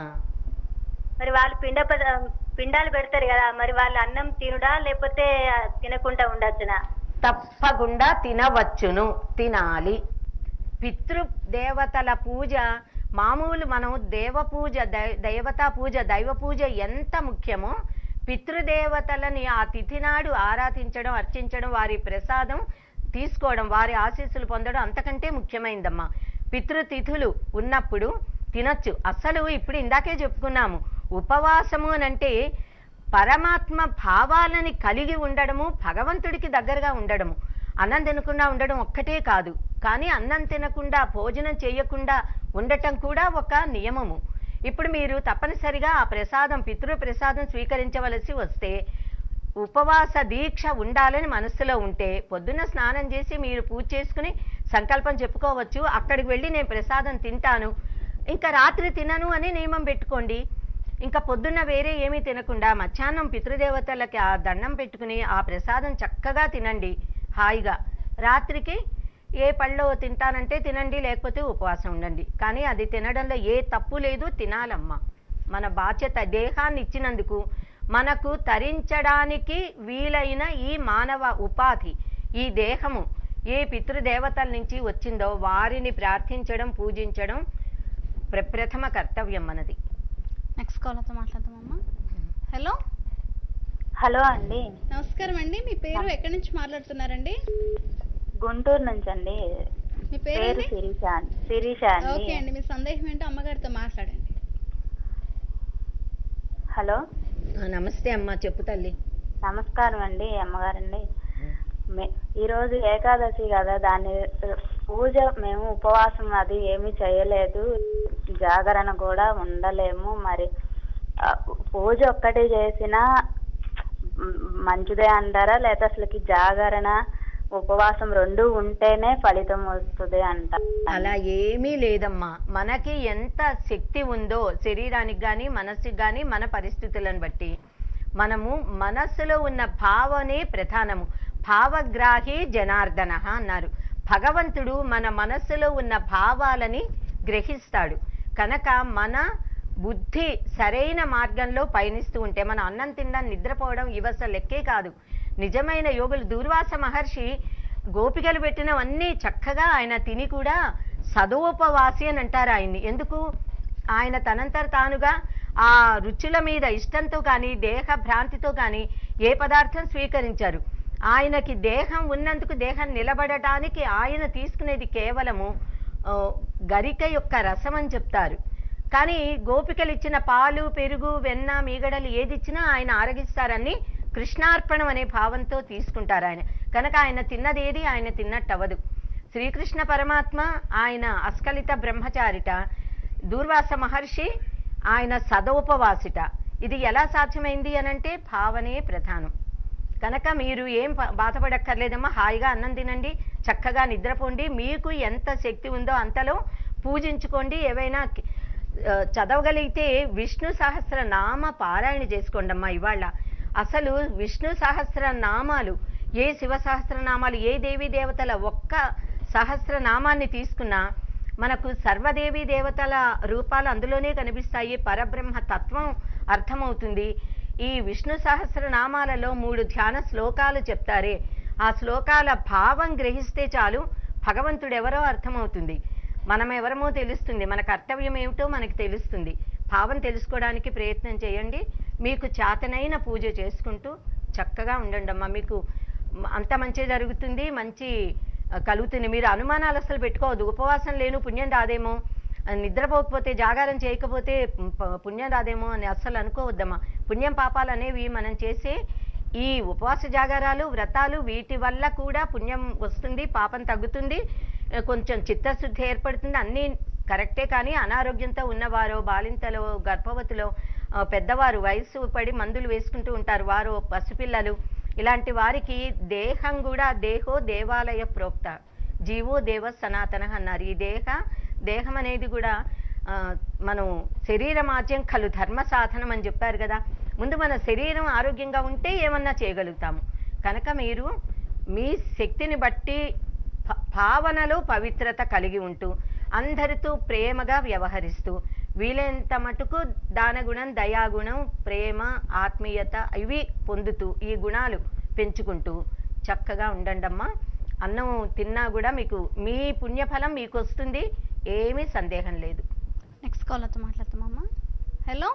మరి వాళ్ళు పిండ పద- పిండాలు పెడతారు కదా మరి వాళ్ళు అన్నం తినుడా లేకపోతే ఆ, తినకుండా ఉండొచ్చునా తప్పకుండా తినవచ్చును తినాలి పితృ దేవతల పూజ మామూలు మనం దేవ పూజ దై- దేవతా పూజ దైవ పూజ ఎంత ముఖ్యమో పితృదేవతలని ఆ తిథి నాడు ఆరాధించడం అర్చించడం వారి ప్రసాదం తీసుకోవడం వారి ఆశీస్సులు పొందడం అంతకంటే ముఖ్యమైందమ్మా పితృతిథులు ఉన్నప్పుడు తినొచ్చు అసలు ఇప్పుడు ఇందాకే చెప్పుకున్నాము ఉపవాసము అనంటే పరమాత్మ భావాలని కలిగి ఉండడము భగవంతుడికి దగ్గరగా ఉండడము అన్నం తినకుండా ఉండడం ఒక్కటే కాదు కానీ అన్నం తినకుండా భోజనం చేయకుండా ఉండటం కూడా ఒక నియమము ఇప్పుడు మీరు తప్పనిసరిగా ఆ ప్రసాదం పితృ ప్రసాదం స్వీకరించవలసి వస్తే ఉపవాస దీక్ష ఉండాలని మనస్సులో ఉంటే పొద్దున్న స్నానం చేసి మీరు పూజ చేసుకుని సంకల్పం చెప్పుకోవచ్చు అక్కడికి వెళ్ళి నేను ప్రసాదం తింటాను ఇంకా రాత్రి తినను అని నియమం పెట్టుకోండి ఇంకా పొద్దున్న వేరే ఏమీ తినకుండా మధ్యాహ్నం పితృదేవతలకి ఆ దండం పెట్టుకుని ఆ ప్రసాదం చక్కగా తినండి హాయిగా రాత్రికి ఏ పళ్ళో తింటానంటే తినండి లేకపోతే ఉపవాసం ఉండండి కానీ అది తినడంలో ఏ తప్పు లేదు తినాలమ్మా మన బాధ్యత దేహాన్ని ఇచ్చినందుకు మనకు తరించడానికి వీలైన ఈ మానవ ఉపాధి ఈ దేహము ఏ పితృదేవతల నుంచి వచ్చిందో వారిని ప్రార్థించడం పూజించడం ప్రప్రథమ కర్తవ్యం మనది నెక్స్ట్ కాలర్తో మాట్లాడదామమ్మా హలో హలో అండి నమస్కారం అండి మీ పేరు ఎక్కడి నుంచి మాట్లాడుతున్నారండి గుంటూరు నుంచి అండి మీ పేరు పేరు శిరీష అండి శిరీష ఓకే అండి అండి మీ సందేహం ఏంటో అమ్మగారితో మాట్లాడండి హలో ఆ, నమస్తే అమ్మా చెప్పు తల్లి నమస్కారం అండి అమ్మగారండి మే- ఈరోజు ఏకాదశి కదా దాన్ని పూజ మేము ఉపవాసం అది ఏమీ చేయలేదు జాగరణ కూడా ఉండలేము మరి ఆ, పూజ ఒక్కటి చేసినా మ్, మంచిదే అంటారా లేదా అసలుకి జాగరణ ఉపవాసం రెండు ఉంటేనే ఫలితం వస్తుంది అంట అలా ఏమీ లేదమ్మా మనకి ఎంత శక్తి ఉందో శరీరానికి కానీ మనస్సుకి కానీ మన పరిస్థితులను బట్టి మనము మనస్సులో ఉన్న భావనే ప్రధానము భావగ్రాహి జనార్దన అన్నారు భగవంతుడు మన మనస్సులో ఉన్న భావాలని గ్రహిస్తాడు కనుక మన బుద్ధి సరైన మార్గంలో పయనిస్తూ ఉంటే మన అన్నం తినడం నిద్రపోవడం ఇవి అసలు లెక్కే కాదు నిజమైన యోగులు దూర్వాస మహర్షి గోపికలు పెట్టినవన్నీ చక్కగా ఆయన తిని కూడా సదోపవాసి అని అంటారు ఆయన్ని ఎందుకు ఆయన తనంతట తానుగా ఆ రుచుల మీద ఇష్టంతో కానీ దేహ భ్రాంతితో కానీ ఏ పదార్థం స్వీకరించారు ఆయనకి దేహం ఉన్నందుకు దేహం నిలబడటానికి ఆయన తీసుకునేది కేవలము ఆ, గరిక యొక్క రసం అని చెప్తారు కానీ గోపికలు ఇచ్చిన పాలు పెరుగు వెన్న మీగడలు ఏది ఇచ్చినా ఆయన ఆరగిస్తారని కృష్ణార్పణం అనే భావంతో తీసుకుంటారు ఆయన కనుక ఆయన తిన్నది ఏది ఆయన తిన్నట్టు అవ్వదు శ్రీకృష్ణ పరమాత్మ ఆయన అస్కలిత బ్రహ్మచారిట దూర్వాస మహర్షి ఆయన సదోపవాసిట ఇది ఎలా సాధ్యమైంది అనంటే భావనే ప్రధానం కనుక మీరు ఏం ప- బాధపడక్కర్లేదమ్మా హాయిగా అన్నం తినండి చక్కగా నిద్రపోండి మీకు ఎంత శక్తి ఉందో అంతలో పూజించుకోండి ఏవైనా ఆ, చదవగలిగితే విష్ణు సహస్ర నామ పారాయణ చేసుకోండి అమ్మా ఇవాళ అసలు విష్ణు సహస్ర నామాలు ఏ శివ సహస్రనామాలు ఏ దేవీ దేవతల ఒక్క సహస్రనామాన్ని తీసుకున్నా మనకు సర్వదేవీ దేవతల రూపాలు అందులోనే కనిపిస్తాయి పరబ్రహ్మ తత్వం అర్థమవుతుంది ఈ విష్ణు సహస్రనామాలలో మూడు ధ్యాన శ్లోకాలు చెప్తారే ఆ శ్లోకాల భావం గ్రహిస్తే చాలు భగవంతుడు ఎవరో అర్థమవుతుంది మనం ఎవరమో తెలుస్తుంది మన కర్తవ్యం ఏమిటో మనకి తెలుస్తుంది భావం తెలుసుకోవడానికి ప్రయత్నం చేయండి మీకు చేతనైన పూజ చేసుకుంటూ చక్కగా ఉండండి అమ్మా మీకు మ- అంత మంచి జరుగుతుంది మంచి ఆ, కలుగుతుంది మీరు అనుమానాలు అసలు పెట్టుకోవద్దు ఉపవాసం లేను పుణ్యం రాదేమో ఆ, నిద్రపోకపోతే జాగారం చేయకపోతే ప- పుణ్యం రాదేమో అని అస్సలు అనుకోవద్దమ్మా పుణ్యం పాపాలు అనేవి మనం చేసే ఈ ఉపవాస జాగారాలు వ్రతాలు వీటి వల్ల కూడా పుణ్యం వస్తుంది పాపం తగ్గుతుంది ఆ, కొంచెం చిత్తశుద్ధి ఏర్పడుతుంది అన్నీ కరెక్టే కానీ అనారోగ్యంతో ఉన్నవారో బాలింతలో గర్భవతిలో ఆ, పెద్దవారు వయసు పడి మందులు వేసుకుంటూ ఉంటారు వారు పసిపిల్లలు ఇలాంటి వారికి దేహం కూడా దేహో దేవాలయ ప్రోక్త జీవో దేవ సనాతన అన్నారు ఈ దేహ దేహం అనేది కూడా ఆ, మనం శరీరమాజ్యం కలు ధర్మ సాధనం అని చెప్పారు కదా ముందు మన శరీరం ఆరోగ్యంగా ఉంటే ఏమన్నా చేయగలుగుతాము కనుక మీరు మీ శక్తిని బట్టి భ- భావనలో పవిత్రత కలిగి ఉంటూ అందరితో ప్రేమగా వ్యవహరిస్తూ వీలైనంత మటుకు దానగుణం దయాగుణం ప్రేమ ఆత్మీయత ఇవి పొందుతూ ఈ గుణాలు పెంచుకుంటూ చక్కగా ఉండండమ్మా అన్నం తిన్నా కూడా మీకు మీ పుణ్యఫలం మీకు వస్తుంది ఏమీ సందేహం లేదు నెక్స్ట్ కాలర్తో మాట్లాడతామమ్మా హలో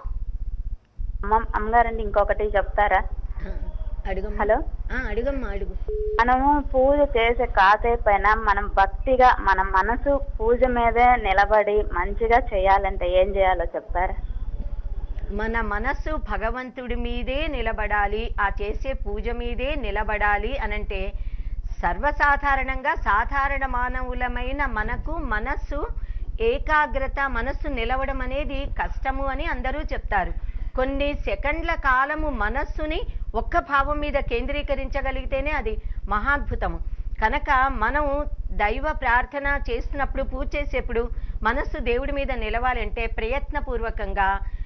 అమ్మ అమ్మగారండి ఇంకొకటి చెప్తారా అడుగమ్మా హలో ఆ, అడుగమ్మా అడుగు మనము పూజ చేసే కాసేపు అయినా మనం భక్తిగా మన మనసు పూజ మీదే నిలబడి మంచిగా చేయాలంటే ఏం చేయాలో చెప్తారా మన మనస్సు భగవంతుడి మీదే నిలబడాలి ఆ చేసే పూజ మీదే నిలబడాలి అనంటే సర్వసాధారణంగా సాధారణ మానవులమైన మనకు మనస్సు ఏకాగ్రత మనస్సు నిలవడం అనేది కష్టము అని అందరూ చెప్తారు కొన్ని సెకండ్ల కాలము మనస్సుని ఒక్క భావం మీద కేంద్రీకరించగలిగితేనే అది మహాద్భుతము కనుక మనం దైవ ప్రార్థన చేస్తున్నప్పుడు పూజ చేసేప్పుడు మనస్సు దేవుడి మీద నిలవాలంటే ప్రయత్నపూర్వకంగా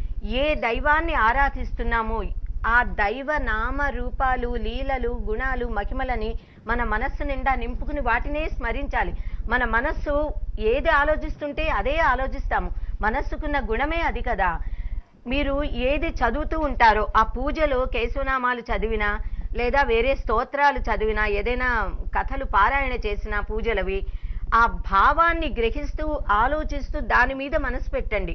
ఏ దైవాన్ని ఆరాధిస్తున్నామో ఆ దైవ నామ రూపాలు లీలలు గుణాలు మహిమలని మన మనస్సు నిండా నింపుకుని వాటినే స్మరించాలి మన మనస్సు ఏది ఆలోచిస్తుంటే అదే ఆలోచిస్తాము మనస్సుకున్న గుణమే అది కదా మీరు ఏది చదువుతూ ఉంటారో ఆ పూజలో కేశవనామాలు చదివినా లేదా వేరే స్తోత్రాలు చదివినా ఏదైనా కథలు పారాయణ చేసిన పూజలవి ఆ భావాన్ని గ్రహిస్తూ ఆలోచిస్తూ దాని మీద మనసు పెట్టండి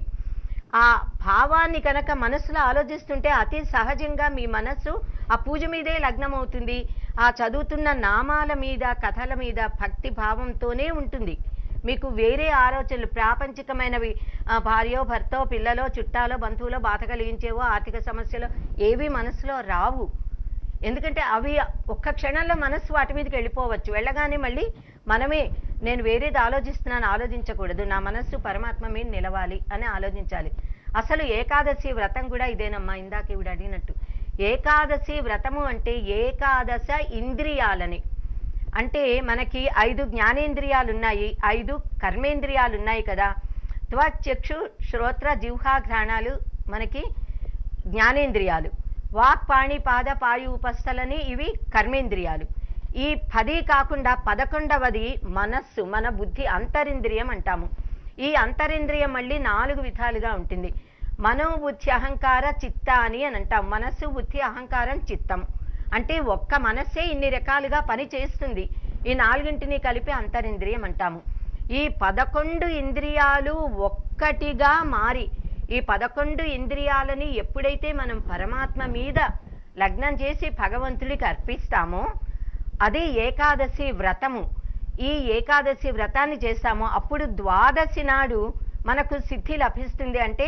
ఆ భావాన్ని కనుక మనసులో ఆలోచిస్తుంటే అతి సహజంగా మీ మనస్సు ఆ పూజ మీదే లగ్నం అవుతుంది ఆ చదువుతున్న నామాల మీద కథల మీద భక్తి భావంతోనే ఉంటుంది మీకు వేరే ఆలోచనలు ప్రాపంచికమైనవి ఆ, భార్యో భర్తో పిల్లలో చుట్టాలో బంధువులో బాధ కలిగించేవో ఆర్థిక సమస్యలు ఏవి మనసులో రావు ఎందుకంటే అవి ఒక్క క్షణంలో మనస్సు వాటి మీదకి వెళ్ళిపోవచ్చు వెళ్ళగానే మళ్ళీ మనమే నేను వేరేది ఆలోచిస్తున్నాను ఆలోచించకూడదు నా మనస్సు పరమాత్మ మీద నిలవాలి అని ఆలోచించాలి అసలు ఏకాదశి వ్రతం కూడా ఇదేనమ్మా ఇందాక ఇవిడ అడిగినట్టు ఏకాదశి వ్రతము అంటే ఏకాదశ ఇంద్రియాలని అంటే మనకి ఐదు జ్ఞానేంద్రియాలు ఉన్నాయి ఐదు కర్మేంద్రియాలు ఉన్నాయి కదా త్వచక్షు శ్రోత్ర జిహ్వా ఘ్రాణాలు మనకి జ్ఞానేంద్రియాలు వాక్ పాణి పాద పాయు ఉపస్థలని ఇవి కర్మేంద్రియాలు ఈ పది కాకుండా పదకొండవది మనస్సు మన బుద్ధి అంతరింద్రియం అంటాము ఈ అంతరింద్రియం మళ్ళీ నాలుగు విధాలుగా ఉంటుంది మనోబుద్ధి అహంకార చిత్తాని అని అంటాం మనస్సు బుద్ధి అహంకారం చిత్తం అంటే ఒక్క మనస్సే ఇన్ని రకాలుగా పని చేస్తుంది ఈ నాలుగింటిని కలిపి అంతరింద్రియం అంటాము ఈ పదకొండు ఇంద్రియాలు ఒక్కటిగా మారి ఈ పదకొండు ఇంద్రియాలని ఎప్పుడైతే మనం పరమాత్మ మీద లగ్నం చేసి భగవంతుడికి అర్పిస్తామో అదే ఏకాదశి వ్రతము ఈ ఏకాదశి వ్రతాన్ని చేస్తామో అప్పుడు ద్వాదశి నాడు మనకు సిద్ధి లభిస్తుంది అంటే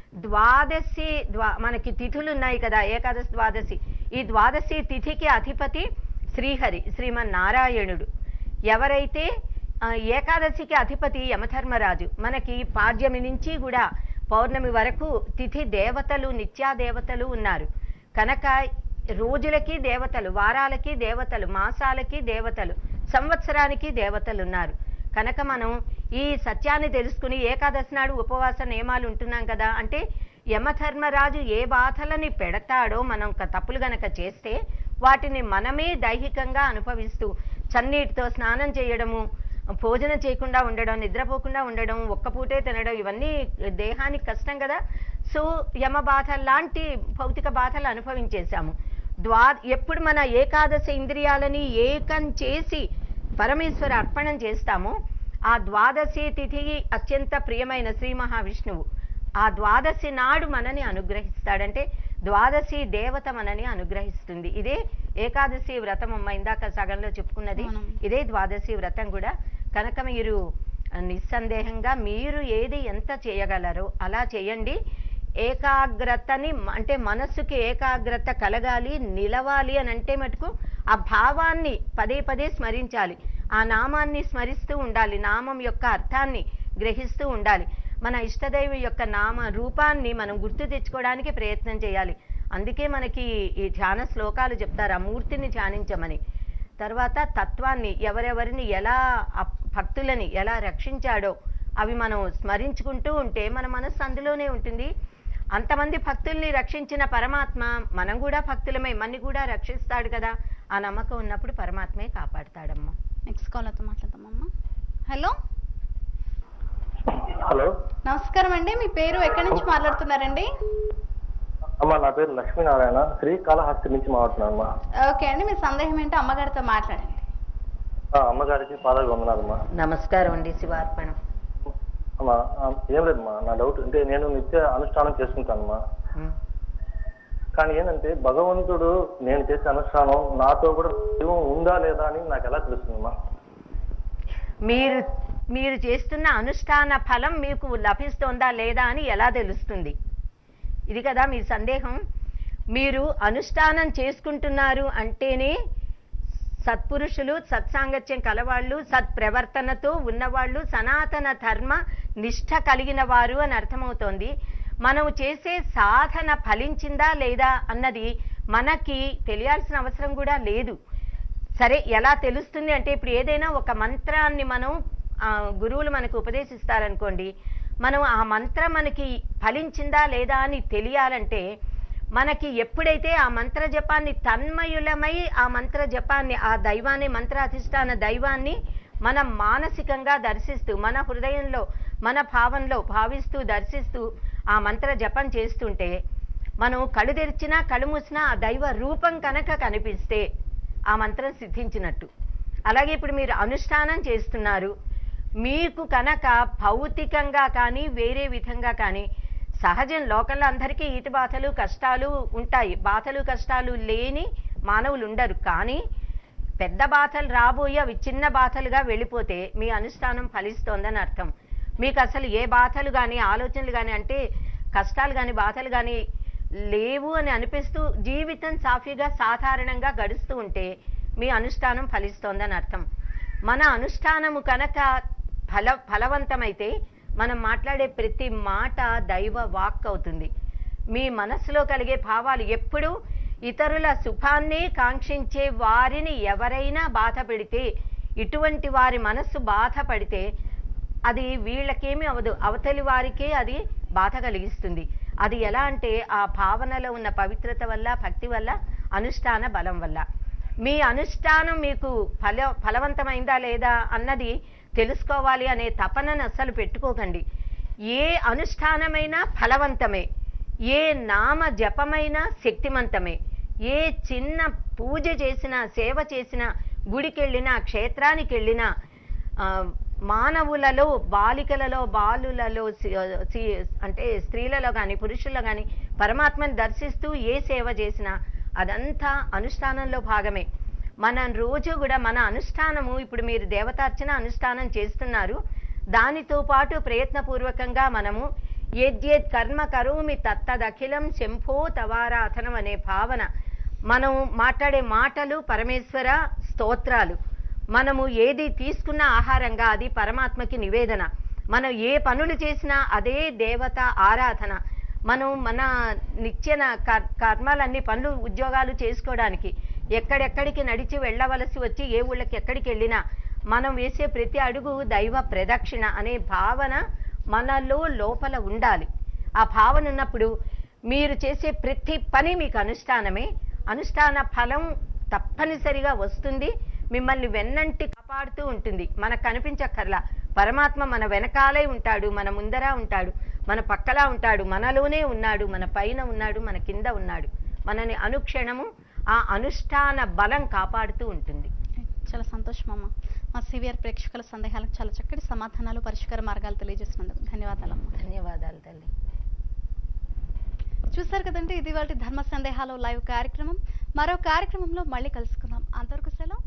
ద్వాదశి ద్వా మనకి తిథులు ఉన్నాయి కదా ఏకాదశి ద్వాదశి ఈ ద్వాదశి తిథికి అధిపతి శ్రీహరి శ్రీమన్నారాయణుడు ఎవరైతే ఆ, ఏకాదశికి అధిపతి యమధర్మరాజు మనకి పాడ్యమి నుంచి కూడా పౌర్ణమి వరకు తిథి దేవతలు నిత్యా దేవతలు ఉన్నారు కనుక రోజులకి దేవతలు వారాలకి దేవతలు మాసాలకి దేవతలు సంవత్సరానికి దేవతలు ఉన్నారు కనుక మనం ఈ సత్యాన్ని తెలుసుకుని ఏకాదశి నాడు ఉపవాస నియమాలు ఉంటున్నాం కదా అంటే యమధర్మరాజు ఏ బాధలని పెడతాడో మనం క- తప్పులు గనక చేస్తే వాటిని మనమే దైహికంగా అనుభవిస్తూ చన్నీటితో స్నానం చేయడము భోజనం చేయకుండా ఉండడం నిద్రపోకుండా ఉండడం ఒక్క పూటే తినడం ఇవన్నీ దేహానికి కష్టం కదా సో యమ బాధ లాంటి భౌతిక బాధలు అనుభవించేశాము ద్వా ఎప్పుడు మన ఏకాదశ ఇంద్రియాలని ఏకం చేసి పరమేశ్వర అర్పణం చేస్తామో ఆ ద్వాదశి తిథి అత్యంత ప్రియమైన శ్రీ మహావిష్ణువు ఆ ద్వాదశి నాడు మనని అనుగ్రహిస్తాడంటే ద్వాదశి దేవత మనని అనుగ్రహిస్తుంది ఇదే ఏకాదశి వ్రతం అమ్మ ఇందాక సగంలో చెప్పుకున్నది అవునమ్మా. ఇదే ద్వాదశి వ్రతం కూడా కనుక మీరు నిస్సందేహంగా మీరు ఏది ఎంత చేయగలరో అలా చేయండి ఏకాగ్రతని మ- అంటే మనస్సుకి ఏకాగ్రత కలగాలి నిలవాలి అని అంటే మటుకు ఆ భావాన్ని పదే పదే స్మరించాలి ఆ నామాన్ని స్మరిస్తూ ఉండాలి నామం యొక్క అర్థాన్ని గ్రహిస్తూ ఉండాలి మన ఇష్టదైవం యొక్క నామ రూపాన్ని మనం గుర్తు తెచ్చుకోవడానికి ప్రయత్నం చేయాలి అందుకే మనకి ఈ ధ్యాన శ్లోకాలు చెప్తారు ఆ మూర్తిని ధ్యానించమని తర్వాత తత్వాన్ని ఎవరెవరిని ఎలా ఆ భక్తులని ఎలా రక్షించాడో అవి మనం స్మరించుకుంటూ ఉంటే మన మనస్సు అందులోనే ఉంటుంది అంతమంది భక్తుల్ని రక్షించిన పరమాత్మ మనం కూడా భక్తులమే మన్ని కూడా రక్షిస్తాడు కదా ఆ నమ్మకం ఉన్నప్పుడు పరమాత్మే కాపాడుతాడమ్మా నెక్స్ట్ కాలర్తో మాట్లాడతామమ్మా హలో హలో నమస్కారం అండి మీ పేరు ఎక్కడి నుంచి మాట్లాడుతున్నారండి అమ్మా నా పేరు లక్ష్మీనారాయణ శ్రీకాళహస్తి నుంచి మాట్లాడుతున్నాను అమ్మా ఓకే అండి మీ సందేహం ఏంటో అమ్మగారితో మాట్లాడండి ఆ, అమ్మగారికి పాదాలు వందనాలమ్మా నమస్కారం అండి శివార్పణం అమ్మా ఆ, ఏం లేదమ్మా నా డౌట్ అంటే నేను నిత్య అనుష్ఠానం చేసుకుంటానమ్మా ఉం. కానీ ఏంటంటే భగవంతుడు నేను చేసే అనుష్ఠానం నాతో కూడా దైవం ఉందా లేదా అని నాకు ఎలా తెలుస్తుందమ్మా మీరు మీరు చేస్తున్న అనుష్ఠాన ఫలం మీకు లభిస్తోందా లేదా అని ఎలా తెలుస్తుంది ఇది కదా మీ సందేహం మీరు అనుష్ఠానం చేసుకుంటున్నారు అంటేనే సత్పురుషులు సత్సాంగత్యం కలవాళ్ళు సత్ప్రవర్తనతో ఉన్నవాళ్ళు సనాతన ధర్మ నిష్ఠ కలిగిన వారు అని అర్థమవుతోంది మనం చేసే సాధన ఫలించిందా లేదా అన్నది మనకి తెలియాల్సిన అవసరం కూడా లేదు సరే ఎలా తెలుస్తుంది అంటే ఇప్పుడు ఏదైనా ఒక మంత్రాన్ని మనం ఆ, గురువులు మనకు ఉపదేశిస్తారనుకోండి మనం ఆ మంత్రం మనకి ఫలించిందా లేదా అని తెలియాలంటే మనకి ఎప్పుడైతే ఆ మంత్ర జపాన్ని తన్మయులమై ఆ మంత్ర జపాన్ని ఆ దైవాన్ని మంత్రాధిష్టాన దైవాన్ని మనం మానసికంగా దర్శిస్తూ మన హృదయంలో మన భావంలో భావిస్తూ దర్శిస్తూ ఆ మంత్ర జపం చేస్తుంటే మనం కళ్ళు తెరిచినా కళ్ళు మూసినా ఆ దైవ రూపం కనుక కనిపిస్తే ఆ మంత్రం సిద్ధించినట్టు అలాగే ఇప్పుడు మీరు అనుష్ఠానం చేస్తున్నారు మీకు కనుక భౌతికంగా కానీ వేరే విధంగా కానీ సహజం లోకంలో అందరికీ ఈతి బాధలు కష్టాలు ఉంటాయి బాధలు కష్టాలు లేని మానవులు ఉండరు కానీ పెద్ద బాధలు రాబోయి అవి చిన్న బాధలుగా వెళ్ళిపోతే మీ అనుష్ఠానం ఫలిస్తోందని అర్థం మీకు అసలు ఏ బాధలు కానీ ఆలోచనలు కానీ అంటే కష్టాలు కానీ బాధలు కానీ లేవు అని అనిపిస్తూ జీవితం సాఫీగా సాధారణంగా గడుస్తూ ఉంటే మీ అనుష్ఠానం ఫలిస్తోందని అర్థం మన అనుష్ఠానము కనుక ఫల ఫలవంతమైతే మనం మాట్లాడే ప్రతి మాట దైవ వాక్ అవుతుంది మీ మనసులో కలిగే భావాలు ఎప్పుడు ఇతరుల సుఖాన్నే కాంక్షించే వారిని ఎవరైనా బాధ పెడితే ఇటువంటి వారి మనస్సు బాధపడితే అది వీళ్ళకేమీ అవదు అవతలి వారికే అది బాధ కలిగిస్తుంది అది ఎలా అంటే ఆ భావనలో ఉన్న పవిత్రత వల్ల భక్తి వల్ల అనుష్ఠాన బలం వల్ల మీ అనుష్ఠానం మీకు ఫల ఫలవంతమైందా లేదా అన్నది తెలుసుకోవాలి అనే తపనను అస్సలు పెట్టుకోకండి ఏ అనుష్ఠానమైనా ఫలవంతమే ఏ నామ జపమైనా శక్తిమంతమే ఏ చిన్న పూజ చేసినా సేవ చేసినా గుడికెళ్ళినా క్షేత్రానికి వెళ్ళినా ఆ, మానవులలో బాలికలలో బాలులలో సి- సి- అంటే స్త్రీలలో కానీ పురుషుల్లో కానీ పరమాత్మని దర్శిస్తూ ఏ సేవ చేసినా అదంతా అనుష్ఠానంలో భాగమే మనం రోజు కూడా మన అనుష్ఠానము ఇప్పుడు మీరు దేవతార్చన అనుష్ఠానం చేస్తున్నారు దానితో పాటు ప్రయత్నపూర్వకంగా మనము యద్యత్ కర్మ కరోమి తత్తదఖిలం శంభో తవారాధనం అనే భావన మనం మాట్లాడే మాటలు పరమేశ్వర స్తోత్రాలు మనము ఏది తీసుకున్న ఆహారంగా అది పరమాత్మకి నివేదన మనం ఏ పనులు చేసినా అదే దేవత ఆరాధన మనం మన నిత్యన కర్- కర్మలన్నీ పనులు ఉద్యోగాలు చేసుకోవడానికి ఎక్కడెక్కడికి నడిచి వెళ్ళవలసి వచ్చి ఏ ఊళ్ళకి ఎక్కడికి వెళ్ళినా మనం వేసే ప్రతి అడుగు దైవ ప్రదక్షిణ అనే భావన మనలో లోపల ఉండాలి ఆ భావన ఉన్నప్పుడు మీరు చేసే ప్రతి పని మీకు అనుష్ఠానమే అనుష్ఠాన ఫలం తప్పనిసరిగా వస్తుంది మిమ్మల్ని వెన్నంటి కాపాడుతూ ఉంటుంది మనకు కనిపించక్కర్లా పరమాత్మ మన వెనకాలే ఉంటాడు మన ముందర ఉంటాడు మన పక్కలా ఉంటాడు మనలోనే ఉన్నాడు మన పైన ఉన్నాడు మన కింద ఉన్నాడు మనని అనుక్షణము ఆ అనుష్ఠాన బలం కాపాడుతూ ఉంటుంది చాలా సంతోషం అమ్మ మా సివిఆర్ ప్రేక్షకుల సందేహాలకు చాలా చక్కటి సమాధానాలు పరిష్కార మార్గాలు తెలియజేసినందుకు ధన్యవాదాలమ్మా ధన్యవాదాలు తల్లి చూసారు కదండి ఇది వాళ్ళ ధర్మ సందేహాలు లైవ్ కార్యక్రమం మరో కార్యక్రమంలో మళ్ళీ కలుసుకుందాం అంతవరకు సెలవు